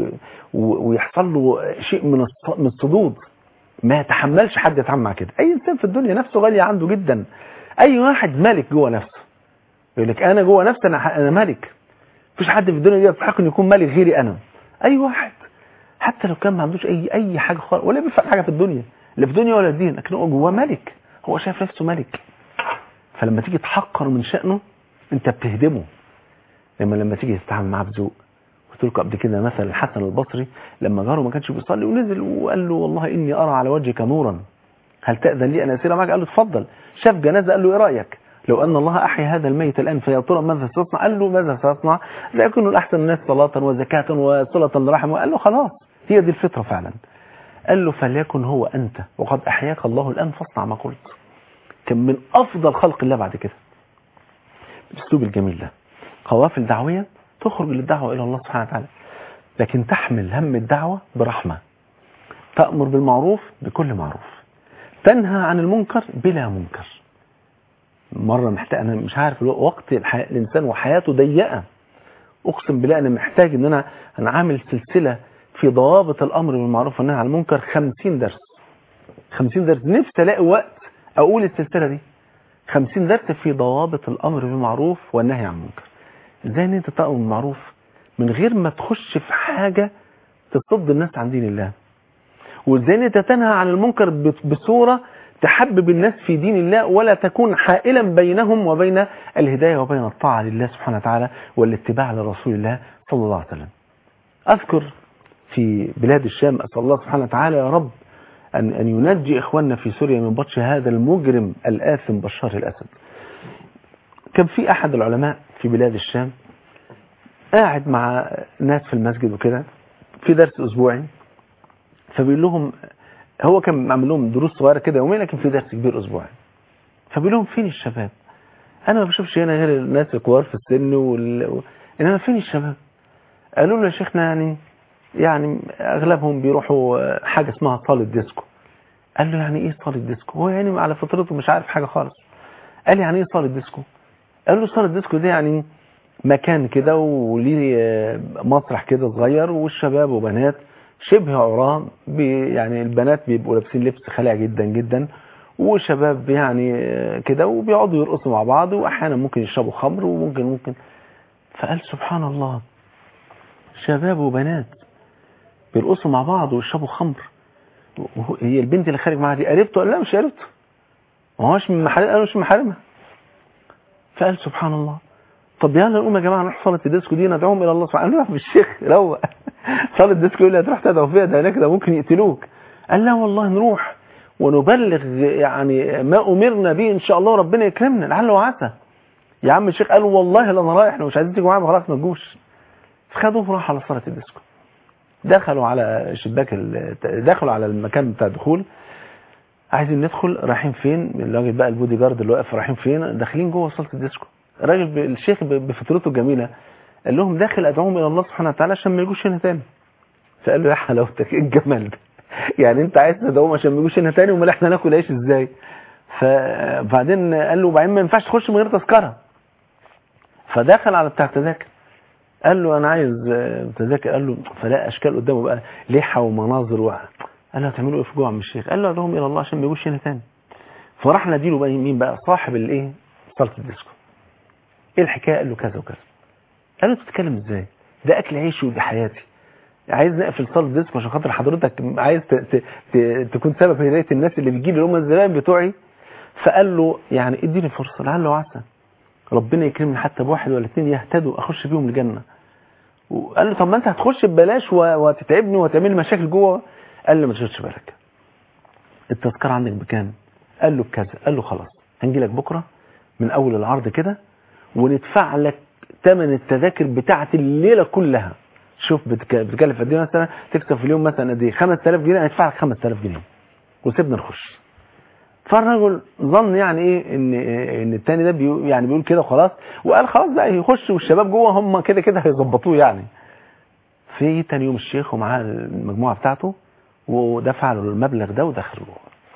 ويحصل له شيء من من الصدود ما يتحملش حد يتعامل مع كده اي انسان في الدنيا نفسه غاليه عنده جدا اي واحد ملك جوه نفسه يقول لك انا جوه نفسي انا انا ملك مفيش حد في الدنيا دي يستحق انه يكون ملك غيري انا اي واحد حتى لو كان ما عندوش اي اي حاجه خالص ولا بيفهم حاجه في الدنيا لا في الدنيا ولا الدين لكن هو جواه ملك هو شايف نفسه ملك فلما تيجي تحقر من شأنه انت بتهدمه لما لما تيجي تتعامل معاه بذوق قلت لكم قبل كده مثلا الحسن البصري لما جاره ما كانش بيصلي ونزل وقال له والله اني ارى على وجهك نورا هل تأذن لي ان اسير معك قال له اتفضل شاف جنازه قال له ايه رايك لو ان الله احيا هذا الميت الان فيا ترى ماذا ستصنع قال له ماذا ستصنع لا يكون الاحسن الناس صلاه وزكاه وصله الرحم قال له خلاص هي دي الفطره فعلا قال له فليكن هو انت وقد احياك الله الان فاصنع ما قلت كان من افضل خلق الله بعد كده الاسلوب الجميل ده قوافل دعويه تخرج للدعوة إلى الله سبحانه وتعالى لكن تحمل هم الدعوة برحمة تأمر بالمعروف بكل معروف تنهى عن المنكر بلا منكر مرة محتاج أنا مش عارف الو- وقت الحياة الإنسان وحياته ضيقة أقسم بالله أنا محتاج إن أنا أنا عامل سلسلة في ضوابط الأمر بالمعروف والنهي عن المنكر 50 درس 50 درس نفسي ألاقي وقت أقول السلسلة دي 50 درس في ضوابط الأمر بالمعروف والنهي عن المنكر إزاي إن أنت تأمر بالمعروف من غير ما تخش في حاجة تصد الناس عن دين الله وازاي ان انت تنهى عن المنكر ب- بصوره تحبب الناس في دين الله ولا تكون حائلا بينهم وبين الهدايه وبين الطاعه لله سبحانه وتعالى والاتباع لرسول الله صلى الله عليه وسلم. اذكر في بلاد الشام اسال الله سبحانه وتعالى يا رب ان ان ينجي اخواننا في سوريا من بطش هذا المجرم الاثم بشار الاسد. كان في احد العلماء في بلاد الشام قاعد مع ناس في المسجد وكده في درس اسبوعي فبيقول لهم هو كان عامل لهم دروس صغيره كده يوميا لكن في درس كبير اسبوعي فبيقول لهم فين الشباب انا ما بشوفش هنا غير الناس الكبار في السن وال... و... انما فين الشباب قالوا له يا شيخنا يعني يعني اغلبهم بيروحوا حاجه اسمها صاله ديسكو قال له يعني ايه صاله ديسكو هو يعني على فطرته مش عارف حاجه خالص قال لي يعني ايه صاله ديسكو قال له صاله ديسكو دي يعني مكان كده وليه آه، مسرح كده صغير والشباب وبنات شبه عراة بي- يعني البنات بيبقوا لابسين لبس خلع جدا جدا وشباب يعني آه، كده وبيقعدوا يرقصوا مع بعض واحيانا ممكن يشربوا خمر وممكن ممكن فقال سبحان الله شباب وبنات بيرقصوا مع بعض ويشربوا خمر وهو- هي البنت اللي خارج معاها دي قريبته قال لا مش قريبته ما هوش من محارم قالوا مش من محارمها فقال سبحان الله طب يلا نقوم يا جماعه نروح صلاه الديسكو دي ندعوهم الى الله سبحانه قال له يا الشيخ روق صلاه الديسكو اللي هتروح تدعو فيها ده هناك ده ممكن يقتلوك قال لا والله نروح ونبلغ يعني ما امرنا به ان شاء الله ربنا يكرمنا لعل وعسى يا عم الشيخ قال والله لا انا رايح احنا مش عايزين تيجوا معايا خلاص ما تجوش فخدوه وراح على صلاه الديسكو دخلوا على شباك ال- دخلوا على المكان بتاع الدخول عايزين ندخل رايحين فين الراجل بقى البودي جارد اللي واقف رايحين فين داخلين جوه صاله الديسكو الراجل ب- الشيخ ب- بفطرته الجميله قال لهم داخل ادعوهم الى الله سبحانه وتعالى عشان ما يجوش هنا تاني فقال له يا حلاوتك ايه الجمال ده يعني انت عايز تدعوهم عشان ما يجوش هنا تاني امال احنا ناكل عيش ازاي فبعدين قال له وبعدين ما ينفعش تخش من غير تذكره فدخل على بتاع التذاكر قال له انا عايز آه، تذاكر قال له فلا اشكال قدامه بقى لحى ومناظر و... قال له هتعملوا ايه في جوه يا عم الشيخ قال له ادعوهم الى الله عشان ما يجوش هنا تاني فراح ناديله بقى مين بقى صاحب الايه صاله الديسكو ايه الحكايه قال له كذا وكذا قال له انت بتتكلم ازاي ده اكل عيشي ودي حياتي عايز نقفل صاله ديسكو عشان خاطر حضرتك عايز ت... ت... ت... تكون سبب في هدايه الناس اللي بتجي لي اللي هم الزبائن بتوعي فقال له يعني اديني فرصه لعل وعسى ربنا يكرمني حتى بواحد ولا اثنين يهتدوا اخش بيهم الجنه وقال له طب ما انت هتخش ببلاش و- وتتعبني وتعمل لي مشاكل جوه قال له ما تشغلش بالك التذكره عندك بكام قال له بكذا قال له خلاص هنجي لك بكره من اول العرض كده وندفع لك ثمن التذاكر بتاعه الليله كلها شوف بتك- بتكلف قد ايه مثلا تكسب في اليوم مثلا قد ايه 5000 جنيه هندفع لك 5000 جنيه وسيبنا نخش فالرجل ظن يعني ايه ان ان التاني ده بيقول يعني بيقول كده خلاص وقال خلاص بقى يخش والشباب جوه هم كده كده هيظبطوه يعني في تاني يوم الشيخ ومعاه المجموعه بتاعته ودفع له المبلغ ده ودخل جوه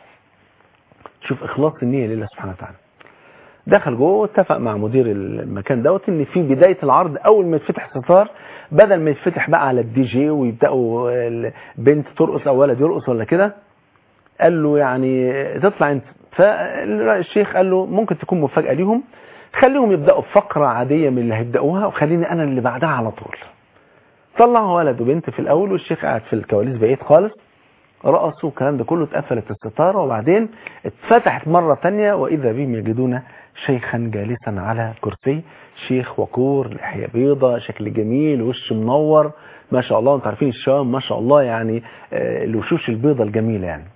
شوف اخلاص النيه لله سبحانه وتعالى دخل جوه واتفق مع مدير المكان دوت ان في بدايه العرض اول ما يتفتح ستار بدل ما يتفتح بقى على الدي جي ويبداوا البنت ترقص او ولد يرقص ولا كده قال له يعني تطلع انت فالشيخ قال له ممكن تكون مفاجاه ليهم خليهم يبداوا بفقره عاديه من اللي هيبداوها وخليني انا اللي بعدها على طول طلعوا ولد وبنت في الاول والشيخ قاعد في الكواليس بعيد خالص رقصوا الكلام ده كله اتقفلت الستاره وبعدين اتفتحت مره تانية واذا بهم يجدون شيخا جالسا على كرسي شيخ وقور لحيه بيضة شكل جميل وش منور ما شاء الله انتوا عارفين الشام ما شاء الله يعني آه، الوشوش البيضة الجميلة يعني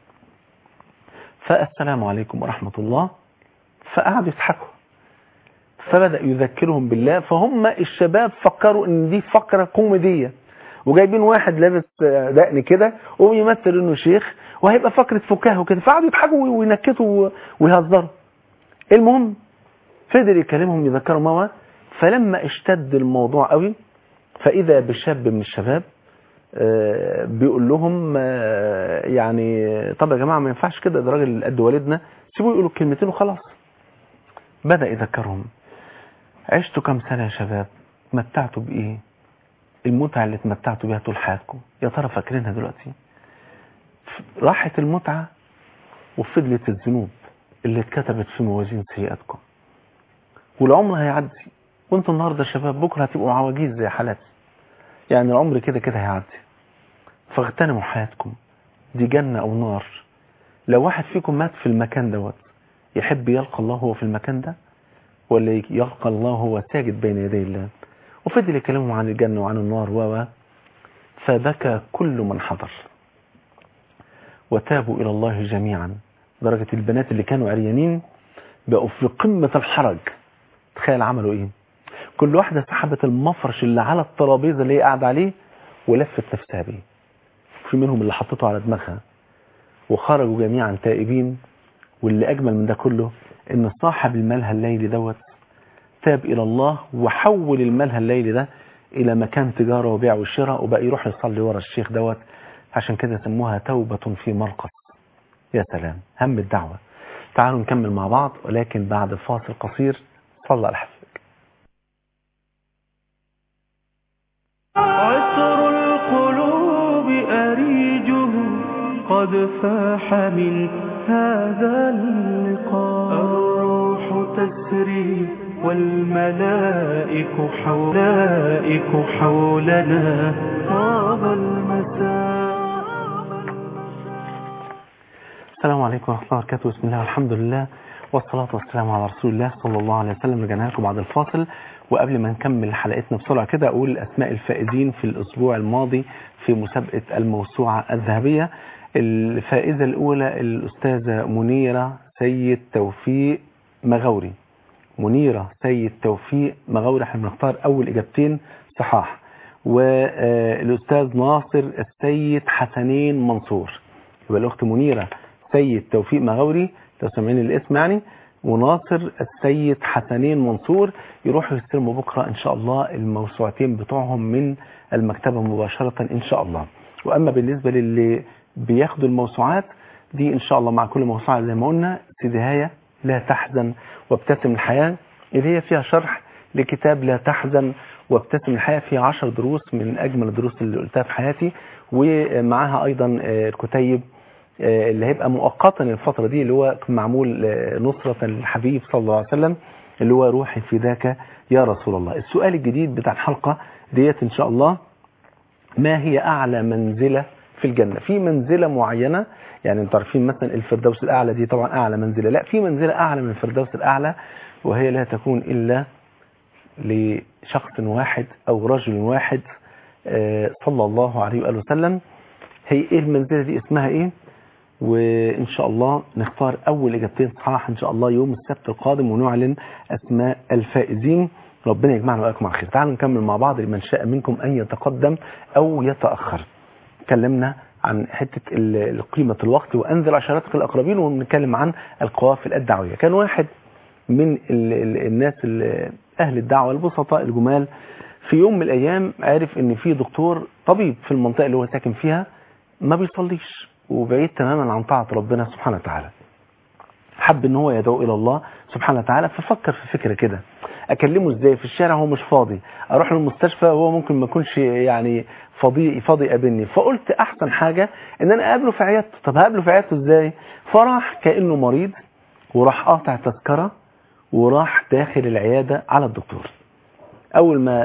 فالسلام عليكم ورحمة الله فقعدوا يضحكوا فبدأ يذكرهم بالله فهم الشباب فكروا ان دي فقرة كوميدية وجايبين واحد لابس آه، دقن كده وبيمثل انه شيخ وهيبقى فقرة فكاهه وكده فقعدوا يضحكوا وينكتوا ويهزروا المهم فضل يكلمهم يذكرهم هو فلما اشتد الموضوع قوي فإذا بشاب من الشباب آه، بيقول لهم آه، يعني طب يا جماعة ما ينفعش كده ده راجل قد والدنا سيبوه يقولوا كلمتين وخلاص بدأ يذكرهم عشتوا كم سنة يا شباب تمتعتوا بإيه المتعة اللي تمتعتوا بيها طول حياتكم يا ترى فاكرينها دلوقتي راحت المتعة وفضلت الذنوب اللي اتكتبت في موازين سيئاتكم والعمر هيعدي وانتوا النهارده شباب بكره هتبقوا عواجيز زي حالاتي يعني العمر كده كده هيعدي فاغتنموا حياتكم دي جنة او نار لو واحد فيكم مات في المكان دوت يحب يلقى الله هو في المكان ده ولا يلقى الله هو ساجد بين يدي الله وفضل يكلمهم عن الجنة وعن النار و فبكى كل من حضر وتابوا إلى الله جميعا درجة البنات اللي كانوا عريانين بقوا في قمة الحرج تخيل عملوا ايه كل واحدة سحبت المفرش اللي على الترابيزة اللي هي قاعدة عليه ولفت نفسها بيه في منهم اللي حطته على دماغها وخرجوا جميعا تائبين واللي أجمل من ده كله إن صاحب الملهى الليلي دوت تاب إلى الله وحول الملهى الليلي ده إلى مكان تجارة وبيع وشراء وبقى يروح يصلي ورا الشيخ دوت عشان كده سموها توبة في مرقص يا سلام هم الدعوة تعالوا نكمل مع بعض ولكن بعد فاصل قصير صلى على حفظك عطر القلوب أريجه قد فاح من هذا اللقاء الروح تسري والملائك حولائك حولنا طاب المساء السلام عليكم ورحمة الله وبركاته بسم الله والحمد لله والصلاة والسلام على رسول الله صلى الله عليه وسلم رجعنا لكم بعد الفاصل وقبل ما نكمل حلقتنا بسرعة كده أقول أسماء الفائزين في الأسبوع الماضي في مسابقة الموسوعة الذهبية الفائزة الأولى الأستاذة منيرة سيد توفيق مغوري منيرة سيد توفيق مغوري احنا بنختار أول إجابتين صحاح والأستاذ ناصر السيد حسنين منصور يبقى الأخت منيرة سيد توفيق مغوري لو سامعين الاسم يعني وناصر السيد حسنين منصور يروحوا يستلموا بكرة إن شاء الله الموسوعتين بتوعهم من المكتبة مباشرة إن شاء الله وأما بالنسبة للي بياخدوا الموسوعات دي إن شاء الله مع كل موسوعة زي ما قلنا سيدهاية لا تحزن وابتسم الحياة اللي هي فيها شرح لكتاب لا تحزن وابتسم الحياة فيها عشر دروس من أجمل الدروس اللي قلتها في حياتي ومعاها أيضا الكتيب اللي هيبقى مؤقتا الفترة دي اللي هو معمول نصرة الحبيب صلى الله عليه وسلم اللي هو روحي فداك يا رسول الله السؤال الجديد بتاع الحلقة ديت إن شاء الله ما هي أعلى منزلة في الجنة في منزلة معينة يعني انتوا عارفين مثلا الفردوس الأعلى دي طبعا أعلى منزلة لا في منزلة أعلى من الفردوس الأعلى وهي لا تكون إلا لشخص واحد أو رجل واحد صلى الله عليه وآله وسلم هي إيه المنزلة دي اسمها إيه وإن شاء الله نختار أول إجابتين صحاح إن شاء الله يوم السبت القادم ونعلن أسماء الفائزين ربنا يجمعنا وإياكم على خير تعالوا نكمل مع بعض لمن شاء منكم أن يتقدم أو يتأخر تكلمنا عن حتة قيمة الوقت وأنزل عشراتك الأقربين ونتكلم عن القوافل الدعوية كان واحد من ال ال الناس أهل الدعوة البسطاء الجمال في يوم من الأيام عرف أن في دكتور طبيب في المنطقة اللي هو ساكن فيها ما بيصليش وبعيد تماما عن طاعة ربنا سبحانه وتعالى حب ان هو يدعو الى الله سبحانه وتعالى ففكر في فكرة كده اكلمه ازاي في الشارع هو مش فاضي اروح للمستشفى وهو ممكن ما يكونش يعني فاضي فاضي يقابلني فقلت احسن حاجة ان انا اقابله في عيادته طب هقابله في عيادته ازاي فراح كانه مريض وراح قاطع تذكرة وراح داخل العيادة على الدكتور اول ما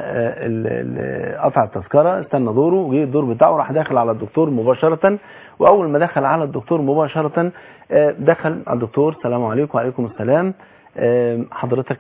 قطع التذكره استنى دوره وجه الدور بتاعه راح داخل على الدكتور مباشره واول ما دخل على الدكتور مباشره دخل على الدكتور السلام عليكم وعليكم السلام حضرتك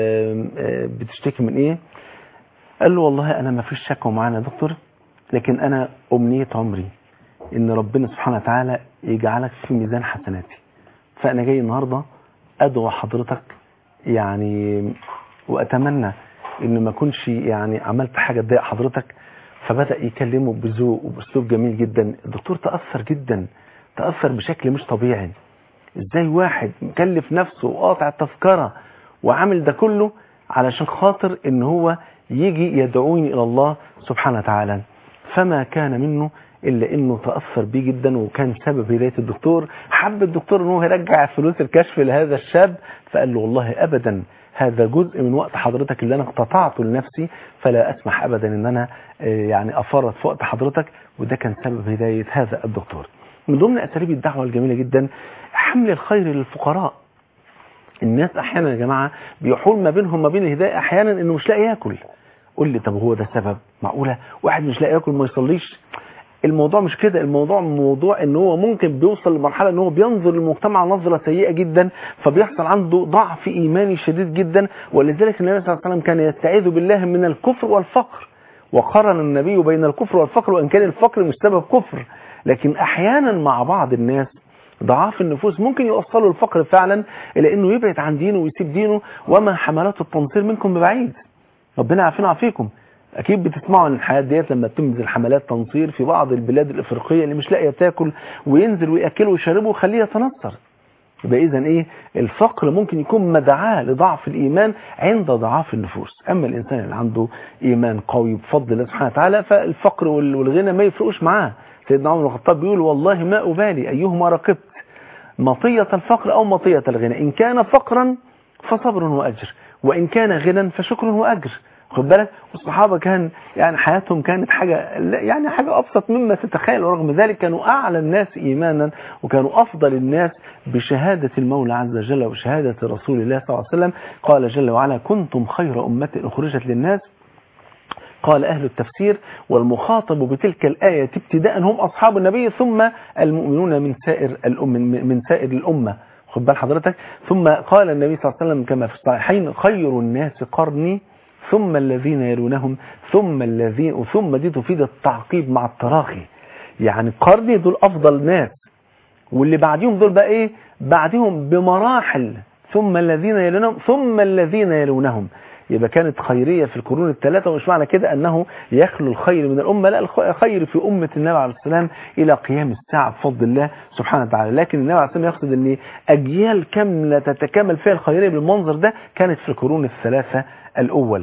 بتشتكي من ايه قال له والله انا ما فيش شكوى معانا يا دكتور لكن انا امنيه عمري ان ربنا سبحانه وتعالى يجعلك في ميزان حسناتي فانا جاي النهارده ادعو حضرتك يعني واتمنى ان ما كنش يعني عملت حاجة تضايق حضرتك فبدأ يكلمه بذوق وباسلوب جميل جدا الدكتور تأثر جدا تأثر بشكل مش طبيعي ازاي واحد مكلف نفسه وقاطع التذكرة وعامل ده كله علشان خاطر ان هو يجي يدعوني الى الله سبحانه وتعالى فما كان منه الا انه تاثر بيه جدا وكان سبب هدايه الدكتور حب الدكتور ان هو يرجع فلوس الكشف لهذا الشاب فقال له والله ابدا هذا جزء من وقت حضرتك اللي انا اقتطعته لنفسي فلا اسمح ابدا ان انا يعني افرط في وقت حضرتك وده كان سبب هدايه هذا الدكتور من ضمن اساليب الدعوه الجميله جدا حمل الخير للفقراء الناس احيانا يا جماعه بيحول ما بينهم ما بين الهدايه احيانا انه مش لاقي ياكل قول لي طب هو ده سبب معقوله واحد مش لاقي ياكل ما يصليش الموضوع مش كده الموضوع موضوع ان هو ممكن بيوصل لمرحله ان هو بينظر للمجتمع نظره سيئه جدا فبيحصل عنده ضعف ايماني شديد جدا ولذلك النبي صلى الله عليه وسلم كان يستعيذ بالله من الكفر والفقر وقارن النبي بين الكفر والفقر وان كان الفقر مش سبب كفر لكن احيانا مع بعض الناس ضعاف النفوس ممكن يوصلوا الفقر فعلا الى انه يبعد عن دينه ويسيب دينه وما حملات التنصير منكم ببعيد ربنا يعافينا ويعافيكم اكيد بتسمعوا عن الحياة ديت لما بتنزل حملات تنصير في بعض البلاد الافريقيه اللي مش لاقيه تاكل وينزل وياكله ويشربه ويخليه يتنصر يبقى اذا ايه الفقر ممكن يكون مدعاه لضعف الايمان عند ضعاف النفوس اما الانسان اللي عنده ايمان قوي بفضل الله سبحانه وتعالى فالفقر والغنى ما يفرقوش معاه سيدنا عمر بن الخطاب بيقول والله ما ابالي ايهما ركبت مطيه الفقر او مطيه الغنى ان كان فقرا فصبر واجر وان كان غنى فشكر واجر خد بالك والصحابة كان يعني حياتهم كانت حاجة يعني حاجة أبسط مما تتخيل ورغم ذلك كانوا أعلى الناس إيمانا وكانوا أفضل الناس بشهادة المولى عز وجل وشهادة رسول الله صلى الله عليه وسلم قال جل وعلا كنتم خير أمة أخرجت للناس قال أهل التفسير والمخاطب بتلك الآية ابتداء هم أصحاب النبي ثم المؤمنون من سائر الأم من سائر الأمة خد بال حضرتك ثم قال النبي صلى الله عليه وسلم كما في الصحيحين خير الناس قرني ثم الذين يلونهم ثم الذين ثم دي تفيد التعقيب مع التراخي يعني قرني دول افضل ناس واللي بعديهم دول بقى ايه بعدهم بمراحل ثم الذين يلونهم ثم الذين يلونهم يبقى كانت خيرية في القرون الثلاثة ومش معنى كده أنه يخلو الخير من الأمة لا الخير في أمة النبي عليه السلام إلى قيام الساعة بفضل الله سبحانه وتعالى لكن النبي عليه السلام يقصد أن أجيال كاملة تتكامل فيها الخيرية بالمنظر ده كانت في القرون الثلاثة الأول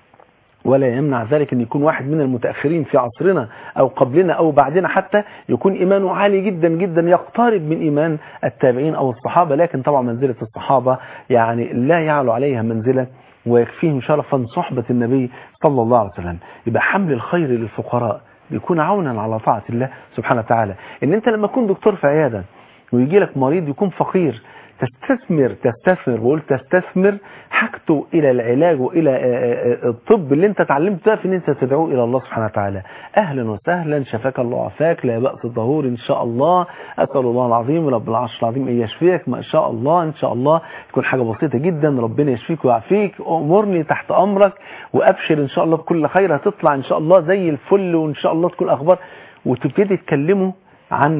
ولا يمنع ذلك أن يكون واحد من المتأخرين في عصرنا أو قبلنا أو بعدنا حتى يكون إيمانه عالي جدا جدا يقترب من إيمان التابعين أو الصحابة لكن طبعا منزلة الصحابة يعني لا يعلو عليها منزلة ويكفيهم شرفا صحبة النبي صلى الله عليه وسلم يبقى حمل الخير للفقراء بيكون عونا على طاعة الله سبحانه وتعالى ان انت لما تكون دكتور في عيادة ويجي لك مريض يكون فقير تستثمر تستثمر وقول تستثمر حاجته الى العلاج والى الطب اللي انت اتعلمته في ان انت تدعوه الى الله سبحانه وتعالى اهلا وسهلا شفاك الله وعافاك لا باس الظهور ان شاء الله اسال الله العظيم رب العرش العظيم ان يشفيك ما شاء الله ان شاء الله تكون حاجه بسيطه جدا ربنا يشفيك ويعافيك امرني تحت امرك وابشر ان شاء الله بكل خير هتطلع ان شاء الله زي الفل وان شاء الله تكون اخبار وتبتدي تكلموا عن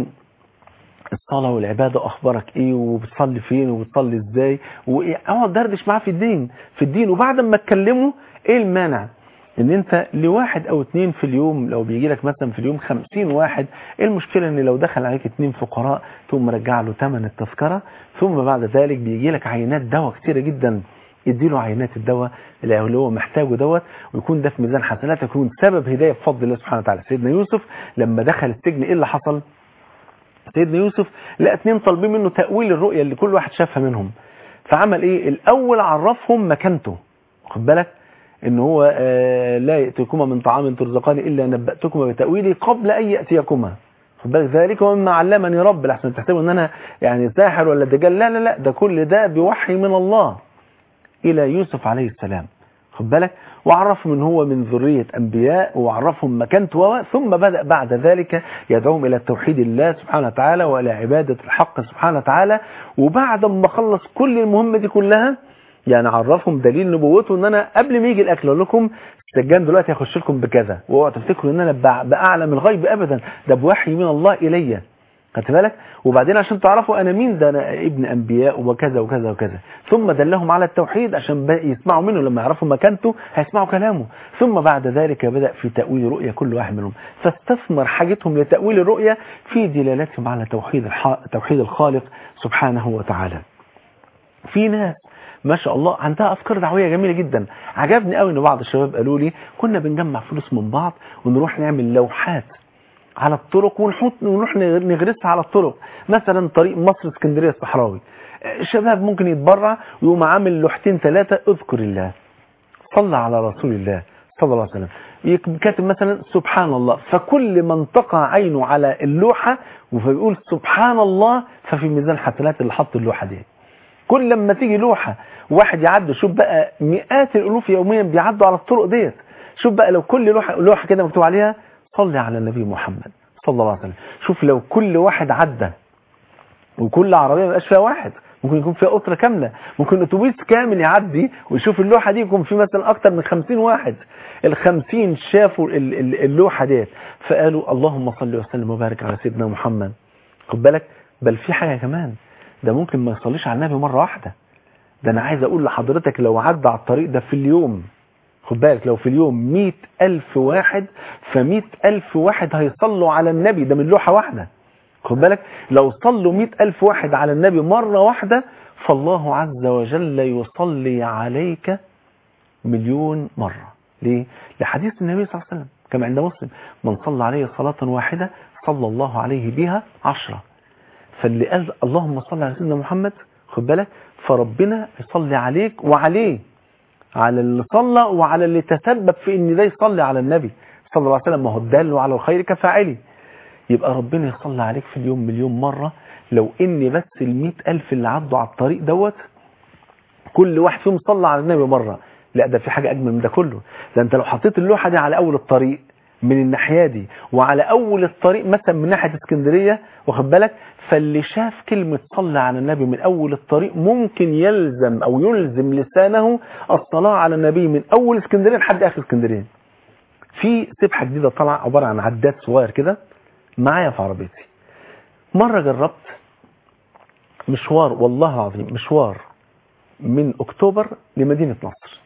الصلاة والعبادة أخبارك إيه وبتصلي فين وبتصلي إزاي وأقعد دردش معاه في الدين في الدين وبعد ما تكلمه إيه المانع إن أنت لواحد أو اتنين في اليوم لو بيجي لك مثلا في اليوم خمسين واحد إيه المشكلة إن لو دخل عليك اتنين فقراء ثم مرجع له ثمن التذكرة ثم بعد ذلك بيجي لك عينات دواء كتيرة جدا اديله عينات الدواء اللي هو محتاجه دوت ويكون ده في ميزان حسناتك يكون سبب هدايه بفضل الله سبحانه وتعالى سيدنا يوسف لما دخل السجن ايه اللي حصل سيدنا يوسف لقى اتنين طالبين منه تأويل الرؤية اللي كل واحد شافها منهم فعمل ايه الاول عرفهم مكانته خد بالك ان هو آه لا يأتيكما من طعام ترزقان الا نبأتكما بتأويله قبل ان يأتيكما خد بالك ذلك ومما علمني رب لحسن تحسبوا ان انا يعني ساحر ولا دجال لا لا لا ده كل ده بوحي من الله الى يوسف عليه السلام خد بالك وعرفهم ان هو من ذرية انبياء وعرفهم مكانته ثم بدأ بعد ذلك يدعوهم الى توحيد الله سبحانه وتعالى والى عبادة الحق سبحانه وتعالى وبعد ما خلص كل المهمة دي كلها يعني عرفهم دليل نبوته ان انا قبل ما يجي الاكل اقول لكم السجان دلوقتي هيخش لكم بكذا واوعوا تفتكروا ان انا باعلم الغيب ابدا ده بوحي من الله الي خدت بالك وبعدين عشان تعرفوا انا مين ده انا ابن انبياء وكذا وكذا وكذا ثم دلهم على التوحيد عشان يسمعوا منه لما يعرفوا مكانته هيسمعوا كلامه ثم بعد ذلك بدأ في تأويل رؤية كل واحد منهم فاستثمر حاجتهم لتأويل الرؤية في دلالتهم على توحيد الح... توحيد الخالق سبحانه وتعالى في ناس ما شاء الله عندها افكار دعويه جميله جدا عجبني قوي ان بعض الشباب قالوا لي كنا بنجمع فلوس من بعض ونروح نعمل لوحات على الطرق ونحط ونروح نغرسها على الطرق مثلا طريق مصر اسكندريه الصحراوي الشباب ممكن يتبرع ويقوم عامل لوحتين ثلاثه اذكر الله صلى على رسول الله صلى الله عليه وسلم يك- كاتب مثلا سبحان الله فكل من تقع عينه على اللوحه وفيقول سبحان الله ففي ميزان حسنات اللي حط اللوحه دي كل لما تيجي لوحة واحد يعدي شوف بقى مئات الألوف يوميا بيعدوا على الطرق ديت شوف بقى لو كل لوحة, لوحة كده مكتوب عليها صلي على النبي محمد صلى الله عليه وسلم شوف لو كل واحد عدى وكل عربية ما يبقاش فيها واحد ممكن يكون فيها أسرة كاملة ممكن أتوبيس كامل يعدي ويشوف اللوحة دي يكون في مثلا أكتر من خمسين واحد الخمسين شافوا ال- ال- اللوحة ديت فقالوا اللهم صل وسلم وبارك على سيدنا محمد خد بالك بل في حاجة كمان ده ممكن ما يصليش على النبي مرة واحدة ده أنا عايز أقول لحضرتك لو عدى على الطريق ده في اليوم خد بالك لو في اليوم مئة ألف واحد فمئة ألف واحد هيصلوا على النبي ده من لوحة واحدة خد بالك لو صلوا مئة ألف واحد على النبي مرة واحدة فالله عز وجل يصلي عليك مليون مرة ليه؟ لحديث النبي صلى الله عليه وسلم كما عند مسلم من صلى عليه صلاة واحدة صلى الله عليه بها عشرة فاللي قال اللهم صل على سيدنا محمد خد بالك فربنا يصلي عليك وعليه على اللي صلى وعلى اللي تسبب في ان ده يصلي على النبي صلى الله عليه وسلم ما هو الدال على الخير كفاعله يبقى ربنا يصلي عليك في اليوم مليون مرة لو ان بس المئة ألف اللي عدوا على الطريق دوت كل واحد فيهم صلى على النبي مرة لا ده في حاجة أجمل من ده كله ده أنت لو حطيت اللوحة دي على أول الطريق من الناحية دي وعلى أول الطريق مثلا من ناحية اسكندرية واخد بالك فاللي شاف كلمة صلى على النبي من أول الطريق ممكن يلزم أو يلزم لسانه الصلاة على النبي من أول اسكندرية لحد آخر اسكندرية في سبحة جديدة طالعة عبارة عن عداد صغير كده معايا في عربيتي مرة جربت مشوار والله العظيم مشوار من اكتوبر لمدينة نصر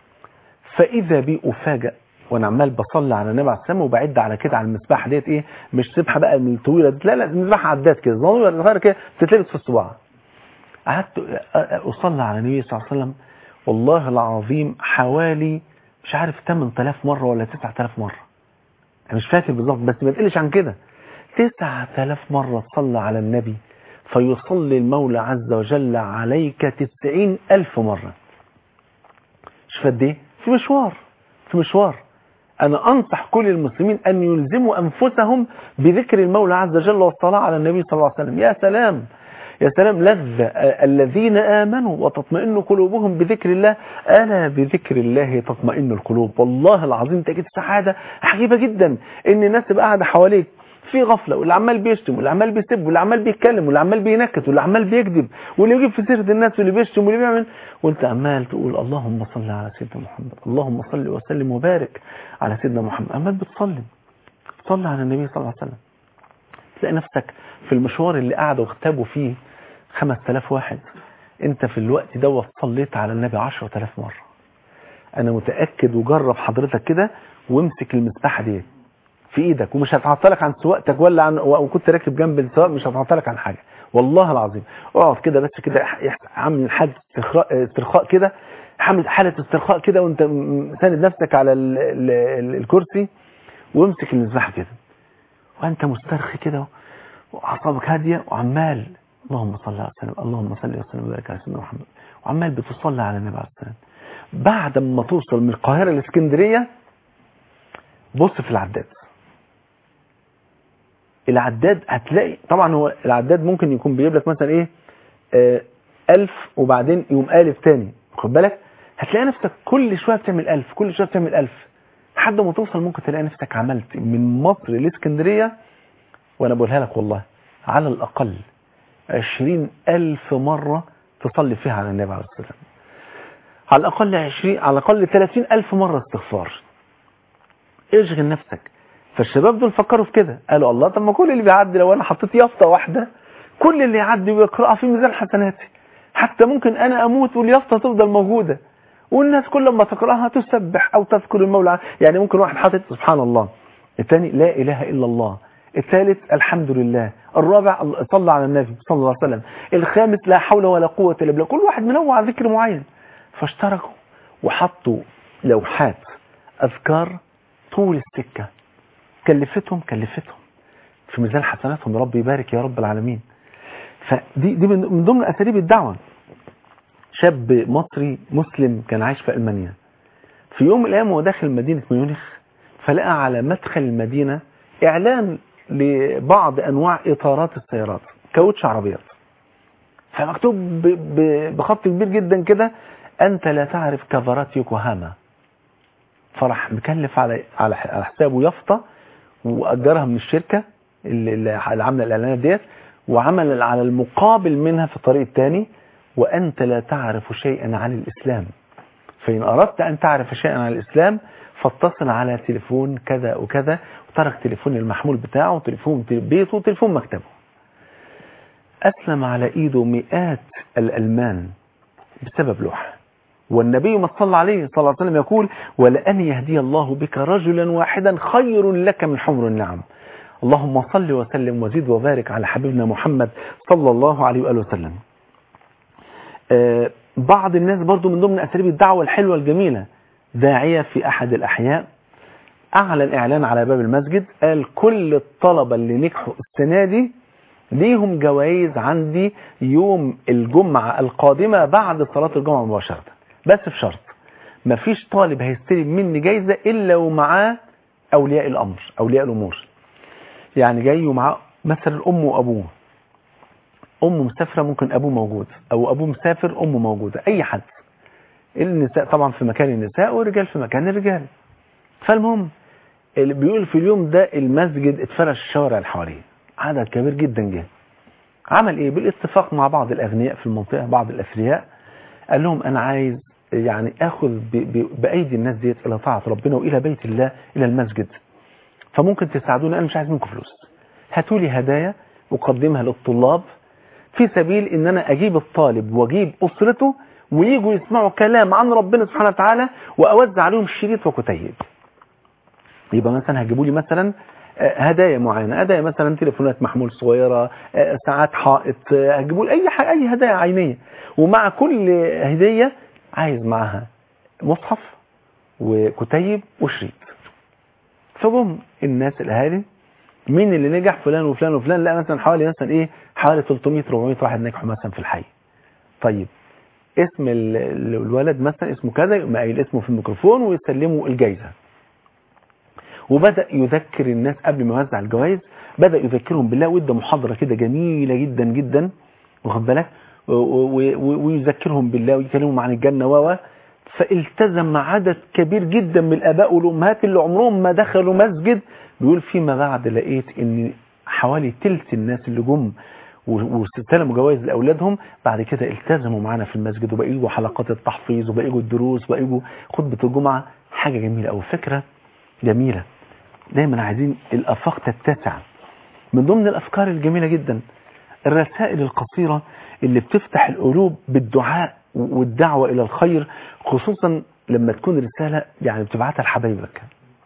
فاذا بي افاجئ وانا عمال بصلي على النبي عليه السلام وبعد على كده على المسبحه ديت ايه مش سبحه بقى من الطويله دي لا لا مسبحه عداد كده صغيره صغيره كده بتتلبس في الصباع قعدت اصلي على النبي صلى الله عليه وسلم والله العظيم حوالي مش عارف 8000 مره ولا 9000 مره انا مش فاكر بالظبط بس ما تقلش عن كده 9000 مره تصلي على النبي فيصلي المولى عز وجل عليك 90000 مره مش قد ايه في مشوار في مشوار انا انصح كل المسلمين ان يلزموا انفسهم بذكر المولى عز وجل والصلاة على النبي صلى الله عليه وسلم يا سلام يا سلام لذة الذين آمنوا وتطمئن قلوبهم بذكر الله ألا بذكر الله تطمئن القلوب والله العظيم تجد سعادة عجيبة جدا ان الناس تبقى قاعدة حواليك في غفلة واللي عمال بيشتم واللي عمال بيسب واللي عمال بيتكلم واللي عمال بينكت واللي عمال بيكذب واللي يجيب في سيرة الناس واللي بيشتم واللي بيعمل وانت عمال تقول اللهم صل على سيدنا محمد اللهم صل وسلم وبارك على سيدنا محمد عمال بتصلي تصلي على النبي صلى الله عليه وسلم تلاقي نفسك في المشوار اللي قعدوا واختبوا فيه 5000 واحد انت في الوقت دوت صليت على النبي 10000 مرة انا متأكد وجرب حضرتك كده وامسك المسبحة دي في ايدك ومش هتعطلك عن سواقتك ولا عن وكنت راكب جنب السواق مش هتعطلك عن حاجة والله العظيم اقعد كده بس كده عامل حالة استرخاء, استرخاء كده حامل حالة استرخاء كده وانت ساند نفسك على ال ال ال الكرسي وامسك المسبحة كده وانت مسترخي كده واعصابك هادية وعمال اللهم صل على وسلم اللهم صل وسلم وبارك على سيدنا محمد وعمال بتصلي على النبي عليه الصلاه والسلام بعد ما توصل من القاهرة لاسكندرية بص في العداد العداد هتلاقي طبعا هو العداد ممكن يكون بيجيب لك مثلا ايه آه ألف وبعدين يقوم ألف تاني خد بالك هتلاقي نفسك كل شوية بتعمل ألف كل شوية بتعمل ألف لحد ما توصل ممكن تلاقي نفسك عملت من مصر لاسكندرية وانا بقولها لك والله على الأقل عشرين ألف مرة تصلي فيها على النبي عليه الصلاة والسلام على الأقل عشرين على الأقل ثلاثين ألف مرة استغفار اشغل نفسك فالشباب دول فكروا في كده قالوا الله طب ما كل اللي بيعدي لو انا حطيت يافطه واحده كل اللي يعدي ويقراها في ميزان حسناتي حتى ممكن انا اموت واليافطه تفضل موجوده والناس كل ما تقراها تسبح او تذكر المولى يعني ممكن واحد حاطط سبحان الله الثاني لا اله الا الله الثالث الحمد لله الرابع صلى على النبي صلى الله عليه وسلم الخامس لا حول ولا قوه الا بالله كل واحد منوع ذكر معين فاشتركوا وحطوا لوحات اذكار طول السكه كلفتهم كلفتهم في ميزان حسناتهم يا رب يبارك يا رب العالمين فدي دي من من ضمن اساليب الدعوه شاب مصري مسلم كان عايش في المانيا في يوم من الايام وهو داخل مدينه ميونخ فلقى على مدخل المدينه اعلان لبعض انواع اطارات السيارات كاوتش عربيات فمكتوب ب- ب- بخط كبير جدا كده انت لا تعرف كفرات يوكوهاما فراح مكلف على على على حسابه يافطه واجرها من الشركه اللي اللي عامله الاعلانات ديت وعمل على المقابل منها في الطريق الثاني وانت لا تعرف شيئا عن الاسلام فان اردت ان تعرف شيئا عن الاسلام فاتصل على تليفون كذا وكذا وترك تليفون المحمول بتاعه وتليفون بيته وتليفون مكتبه اسلم على ايده مئات الالمان بسبب لوحه والنبي ما صلى عليه صلى الله عليه وسلم يقول ولأن يهدي الله بك رجلا واحدا خير لك من حمر النعم اللهم صل وسلم وزد وبارك على حبيبنا محمد صلى الله عليه وآله وسلم آه، بعض الناس برضو من ضمن أساليب الدعوة الحلوة الجميلة داعية في أحد الأحياء أعلن إعلان على باب المسجد قال كل الطلبة اللي نجحوا السنة دي ليهم جوائز عندي يوم الجمعة القادمة بعد صلاة الجمعة مباشرة بس في شرط مفيش طالب هيستلم مني جايزة إلا ومعاه أولياء الأمر أولياء الأمور يعني جاي ومعاه مثلا أمه وأبوه أمه مسافرة ممكن أبوه موجود أو أبوه مسافر أمه موجودة أي حد النساء طبعا في مكان النساء والرجال في مكان الرجال فالمهم اللي بيقول في اليوم ده المسجد اتفرش الشوارع اللي حواليه عدد كبير جدا جه عمل ايه بالاتفاق مع بعض الاغنياء في المنطقه بعض الاثرياء قال لهم انا عايز يعني اخذ ب- ب- بايدي الناس ديت الى طاعه ربنا والى بيت الله الى المسجد فممكن تساعدوني انا مش عايز منكم فلوس هاتوا لي هدايا اقدمها للطلاب في سبيل ان انا اجيب الطالب واجيب اسرته ويجوا يسمعوا كلام عن ربنا سبحانه وتعالى واوزع عليهم شريط وكتيب يبقى مثلا هجيبوا لي مثلا آه، هدايا معينه هدايا مثلا تليفونات محمول صغيره آه، ساعات حائط آه، هجيبوا لي اي حاجه اي هدايا عينيه ومع كل هديه عايز معاها مصحف وكتيب وشريط فجم الناس الاهالي مين اللي نجح فلان وفلان وفلان لا مثلا حوالي مثلا ايه حوالي 300 400 واحد نجحوا مثلا في الحي طيب اسم ال- ال- الولد مثلا اسمه كذا يقوم قايل اسمه في الميكروفون ويسلموا الجايزه وبدأ يذكر الناس قبل ما يوزع الجوائز بدأ يذكرهم بالله وادى محاضرة كده جميلة جدا جدا واخد بالك و- و- و- ويذكرهم بالله ويكلمهم عن الجنة و و. فالتزم عدد كبير جدا من الآباء والأمهات اللي عمرهم ما دخلوا مسجد بيقول فيما بعد لقيت ان حوالي تلت الناس اللي جم و- واستلموا جوائز لاولادهم بعد كده التزموا معانا في المسجد وبقى يجوا حلقات التحفيظ وبقى يجوا الدروس وبقى يجوا خطبه الجمعه حاجه جميله او فكره جميله دايما عايزين الافاق تتسع من ضمن الافكار الجميله جدا الرسائل القصيره اللي بتفتح القلوب بالدعاء والدعوه الى الخير خصوصا لما تكون رساله يعني بتبعتها لحبايبك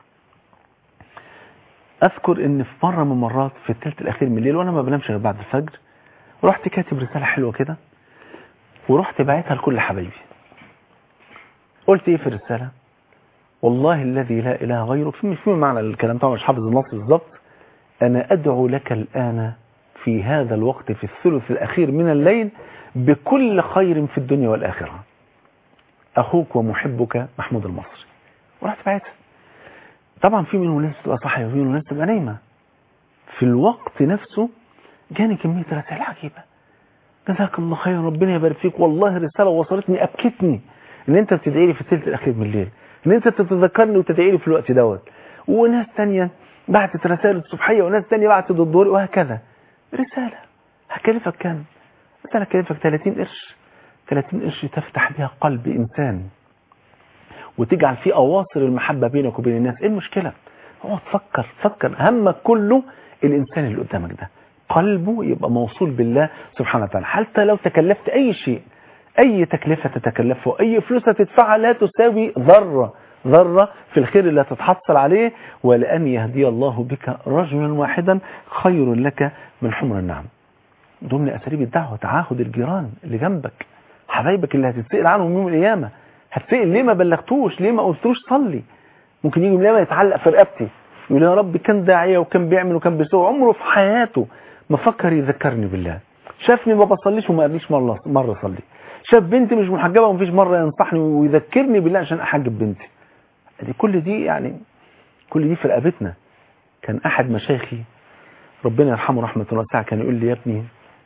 اذكر ان في مره من المرات في الثلث الاخير من الليل وانا ما بنامش غير بعد الفجر رحت كاتب رساله حلوه كده ورحت باعتها لكل حبايبي قلت ايه في الرساله والله الذي لا اله غيره في مش فيه معنى الكلام طبعا مش حافظ النص بالظبط انا ادعو لك الان في هذا الوقت في الثلث الاخير من الليل بكل خير في الدنيا والاخره اخوك ومحبك محمود المصري ورحت باعتها طبعا في منهم ناس تبقى صاحيه وفي منهم ناس تبقى نايمه في الوقت نفسه جاني كميه رسائل عجيبه جزاك الله خير ربنا يبارك فيك والله رساله وصلتني ابكتني ان انت بتدعي لي في الثلث الاخير من الليل ان انت تتذكرني وتدعي لي في الوقت دوت وناس تانية بعتت رسائل الصبحيه وناس تانية بعتت الظهر وهكذا رساله هكلفك كام؟ رساله هكلفك 30 قرش 30 قرش تفتح بها قلب انسان وتجعل فيه اواصر المحبه بينك وبين الناس ايه المشكله اقعد فكر فكر همك كله الانسان اللي قدامك ده قلبه يبقى موصول بالله سبحانه وتعالى حتى لو تكلفت اي شيء اي تكلفه تتكلفه اي فلوس تدفعها لا تساوي ذره ذره في الخير اللي هتتحصل عليه ولان يهدي الله بك رجلا واحدا خير لك من حمر النعم ضمن اساليب الدعوه تعاهد الجيران اللي جنبك حبايبك اللي هتتسال عنهم يوم القيامه هتسال ليه ما بلغتوش ليه ما قلتوش صلي ممكن يجي من القيامه يتعلق في رقبتي يقول يا رب كان داعية وكان بيعمل وكان بيسوي عمره في حياته ما فكر يذكرني بالله شافني ما بصليش وما قاليش مرة مرة صلي شاف بنتي مش محجبة ومفيش مرة ينصحني ويذكرني بالله عشان أحجب بنتي دي كل دي يعني كل دي في رقبتنا كان أحد مشايخي ربنا يرحمه رحمة الله واسعة كان يقول لي يا ابني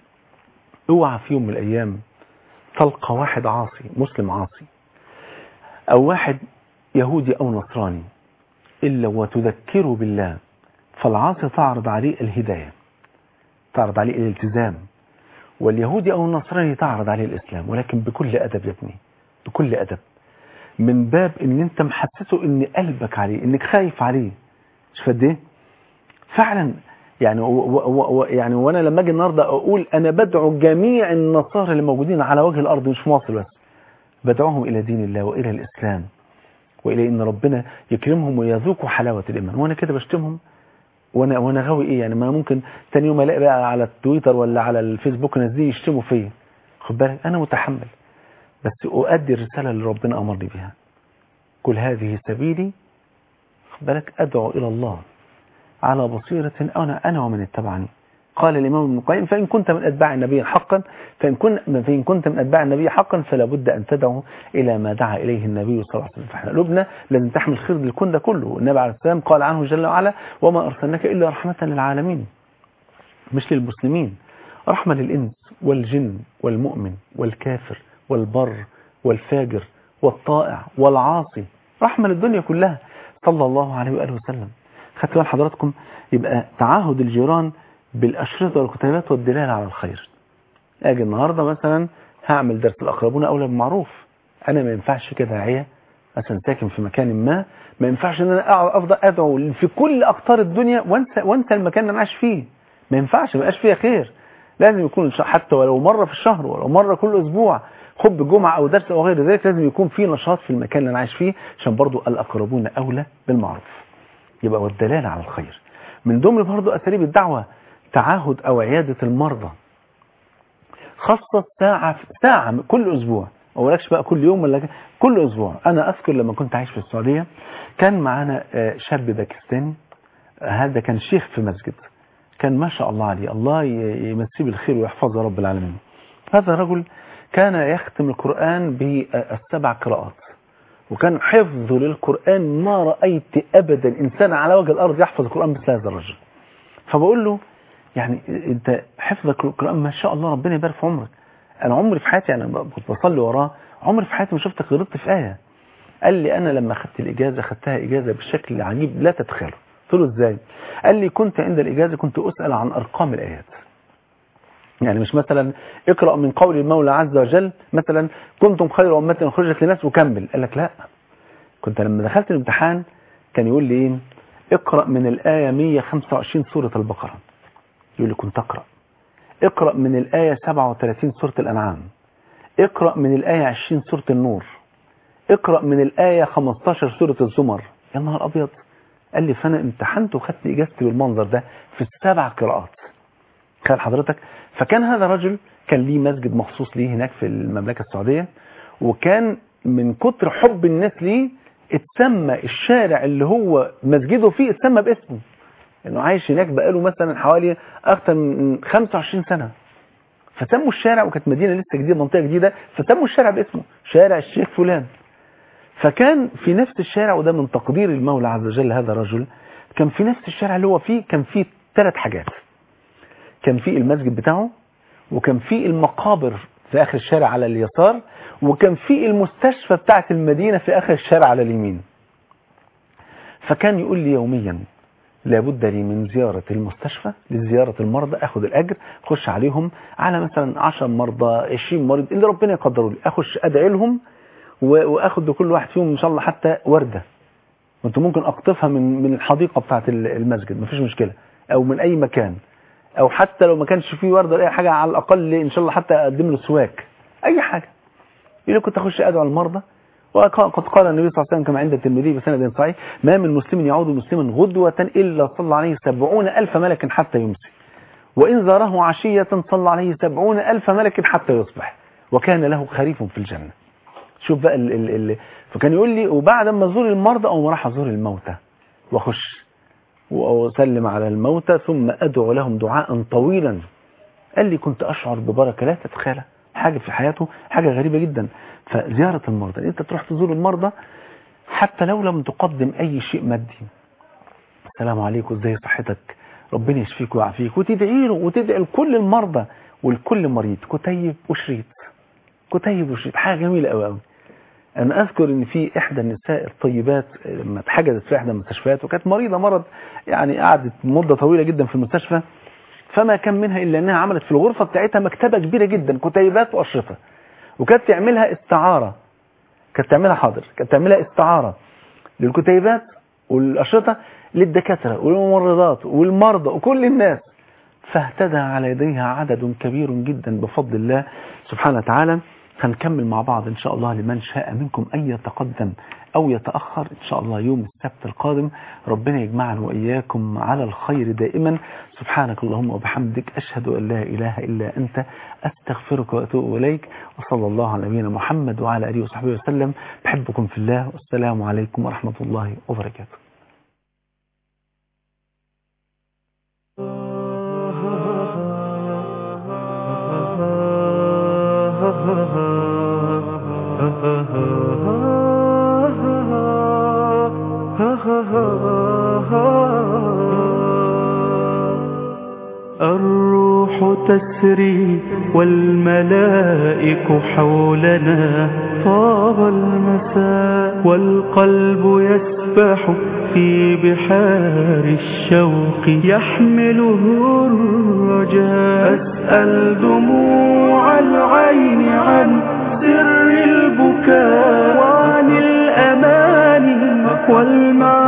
اوعى في يوم من الأيام تلقى واحد عاصي مسلم عاصي أو واحد يهودي أو نصراني إلا وتذكره بالله فالعاصي تعرض عليه الهداية تعرض عليه الالتزام واليهودي أو النصراني تعرض عليه الإسلام ولكن بكل أدب يا ابني بكل أدب من باب ان انت محسسه ان قلبك عليه انك خايف عليه مش قد ايه فعلا يعني و و و يعني وانا لما اجي النهارده اقول انا بدعو جميع النصارى اللي موجودين على وجه الارض مش في مصر بس بدعوهم الى دين الله والى الاسلام والى ان ربنا يكرمهم ويذوقوا حلاوه الايمان وانا كده بشتمهم وانا وانا غاوي ايه يعني ما ممكن تاني يوم الاقي بقى على التويتر ولا على الفيسبوك ناس دي يشتموا فيا خد بالك انا متحمل بس أؤدي الرسالة اللي ربنا أمرني بها كل هذه سبيلي خد بالك أدعو إلى الله على بصيرة أنا أنا ومن اتبعني قال الإمام ابن القيم فإن كنت من أتباع النبي حقا فإن, كن فإن كنت من أتباع النبي حقا فلا بد أن تدعو إلى ما دعا إليه النبي صلى الله عليه وسلم فإحنا قلوبنا لازم تحمل خير للكون ده كله النبي عليه السلام قال عنه جل وعلا وما أرسلناك إلا رحمة للعالمين مش للمسلمين رحمة للإنس والجن والمؤمن والكافر والبر والفاجر والطائع والعاصي رحمة للدنيا كلها صلى الله عليه وآله وسلم خدت بال حضراتكم يبقى تعاهد الجيران بالأشرطة والكتابات والدلالة على الخير أجي النهاردة مثلا هعمل درس الأقربون أولى بمعروف أنا ما ينفعش كداعية مثلا ساكن في مكان ما ما ينفعش ان انا اقعد افضل ادعو في كل اقطار الدنيا وانسى وانسى المكان اللي انا عايش فيه ما ينفعش ما يبقاش فيها خير لازم يكون حتى ولو مرة في الشهر ولو مرة كل اسبوع خب جمعة او درس او غير ذلك لازم يكون في نشاط في المكان اللي انا عايش فيه عشان برضو الاقربون اولى بالمعروف يبقى والدلالة على الخير من ضمن برضو اساليب الدعوة تعاهد او عيادة المرضى خصص ساعة ساعة كل اسبوع ما اقولكش بقى كل يوم ولا كل اسبوع انا اذكر لما كنت عايش في السعودية كان معانا شاب باكستاني هذا كان شيخ في مسجد كان ما شاء الله عليه الله يمسيه بالخير ويحفظه رب العالمين هذا رجل كان يختم القرآن بالسبع قراءات وكان حفظه للقرآن ما رأيت أبدا إنسان على وجه الأرض يحفظ القرآن مثل هذا الرجل فبقول له يعني أنت حفظك للقرآن ما شاء الله ربنا يبارك في عمرك أنا عمري في حياتي يعني كنت بصلي وراه عمري في حياتي ما شفتك غلطت في آية قال لي أنا لما أخذت الإجازة أخذتها إجازة بشكل عجيب لا تتخيله قلت له إزاي قال لي كنت عند الإجازة كنت أسأل عن أرقام الآيات يعني مش مثلا اقرأ من قول المولى عز وجل مثلا كنتم خير أمة خرجت للناس وكمل قال لك لا كنت لما دخلت الامتحان كان يقول لي ايه اقرأ من الآية 125 سورة البقرة يقول لي كنت أقرأ اقرأ من الآية 37 سورة الأنعام اقرأ من الآية 20 سورة النور اقرأ من الآية 15 سورة الزمر يا نهار أبيض قال لي فأنا امتحنت وخدت إجازتي بالمنظر ده في السبع قراءات تخيل حضرتك فكان هذا رجل كان ليه مسجد مخصوص ليه هناك في المملكة السعودية وكان من كتر حب الناس ليه اتسمى الشارع اللي هو مسجده فيه اتسمى باسمه انه عايش هناك بقاله مثلا حوالي اكثر من 25 سنة فسموا الشارع وكانت مدينة لسه جديدة منطقة جديدة فسموا الشارع باسمه شارع الشيخ فلان فكان في نفس الشارع وده من تقدير المولى عز وجل هذا الرجل كان في نفس الشارع اللي هو فيه كان فيه ثلاث حاجات كان في المسجد بتاعه وكان في المقابر في آخر الشارع على اليسار وكان في المستشفى بتاعة المدينة في آخر الشارع على اليمين فكان يقول لي يوميا لابد لي من زيارة المستشفى لزيارة المرضى اخد الاجر اخش عليهم على مثلا 10 مرضى 20 مريض اللي ربنا يقدره لي اخش ادعي لهم واخد لكل واحد فيهم ان شاء الله حتى وردة وانت ممكن اقطفها من من الحديقة بتاعة المسجد مفيش مشكلة او من اي مكان او حتى لو ما كانش فيه ورده ولا اي حاجه على الاقل ان شاء الله حتى اقدم له سواك اي حاجه يقول كنت اخش ادعو المرضى وقد قال النبي صلى الله عليه وسلم كما عند الترمذي بسند صحيح ما من مسلم يعود مسلما غدوة إلا صلى عليه سبعون ألف ملك حتى يمسي وإن زاره عشية صلى عليه سبعون ألف ملك حتى يصبح وكان له خريف في الجنة شوف بقى ال ال ال فكان يقول لي وبعد ما ازور المرضى او راح ازور الموتى واخش وأسلم على الموتى ثم أدعو لهم دعاء طويلا قال لي كنت أشعر ببركة لا تتخيلها حاجة في حياته حاجة غريبة جدا فزيارة المرضى أنت تروح تزور المرضى حتى لو لم تقدم أي شيء مادي السلام عليكم ازاي صحتك ربنا يشفيك ويعافيك وتدعي له وتدعي لكل المرضى ولكل مريض كتيب وشريط كتيب وشريط حاجة جميلة قوي قوي أنا أذكر إن في إحدى النساء الطيبات لما اتحجزت في إحدى المستشفيات وكانت مريضة مرض يعني قعدت مدة طويلة جدا في المستشفى فما كان منها إلا أنها عملت في الغرفة بتاعتها مكتبة كبيرة جدا كتيبات وأشرطة وكانت تعملها استعارة كانت تعملها حاضر كانت تعملها استعارة للكتيبات والأشرطة للدكاترة والممرضات والمرضى وكل الناس فاهتدى على يديها عدد كبير جدا بفضل الله سبحانه وتعالى هنكمل مع بعض إن شاء الله لمن شاء منكم أن يتقدم أو يتأخر إن شاء الله يوم السبت القادم ربنا يجمعنا وإياكم على الخير دائما سبحانك اللهم وبحمدك أشهد أن لا إله إلا أنت أستغفرك وأتوب إليك وصلى الله على نبينا محمد وعلى آله وصحبه وسلم بحبكم في الله والسلام عليكم ورحمة الله وبركاته الروح تسري والملائك حولنا طاب المساء والقلب يسبح في بحار الشوق يحمله الرجاء أسأل دموع العين عن سر البكاء وعن الأماني والمعاني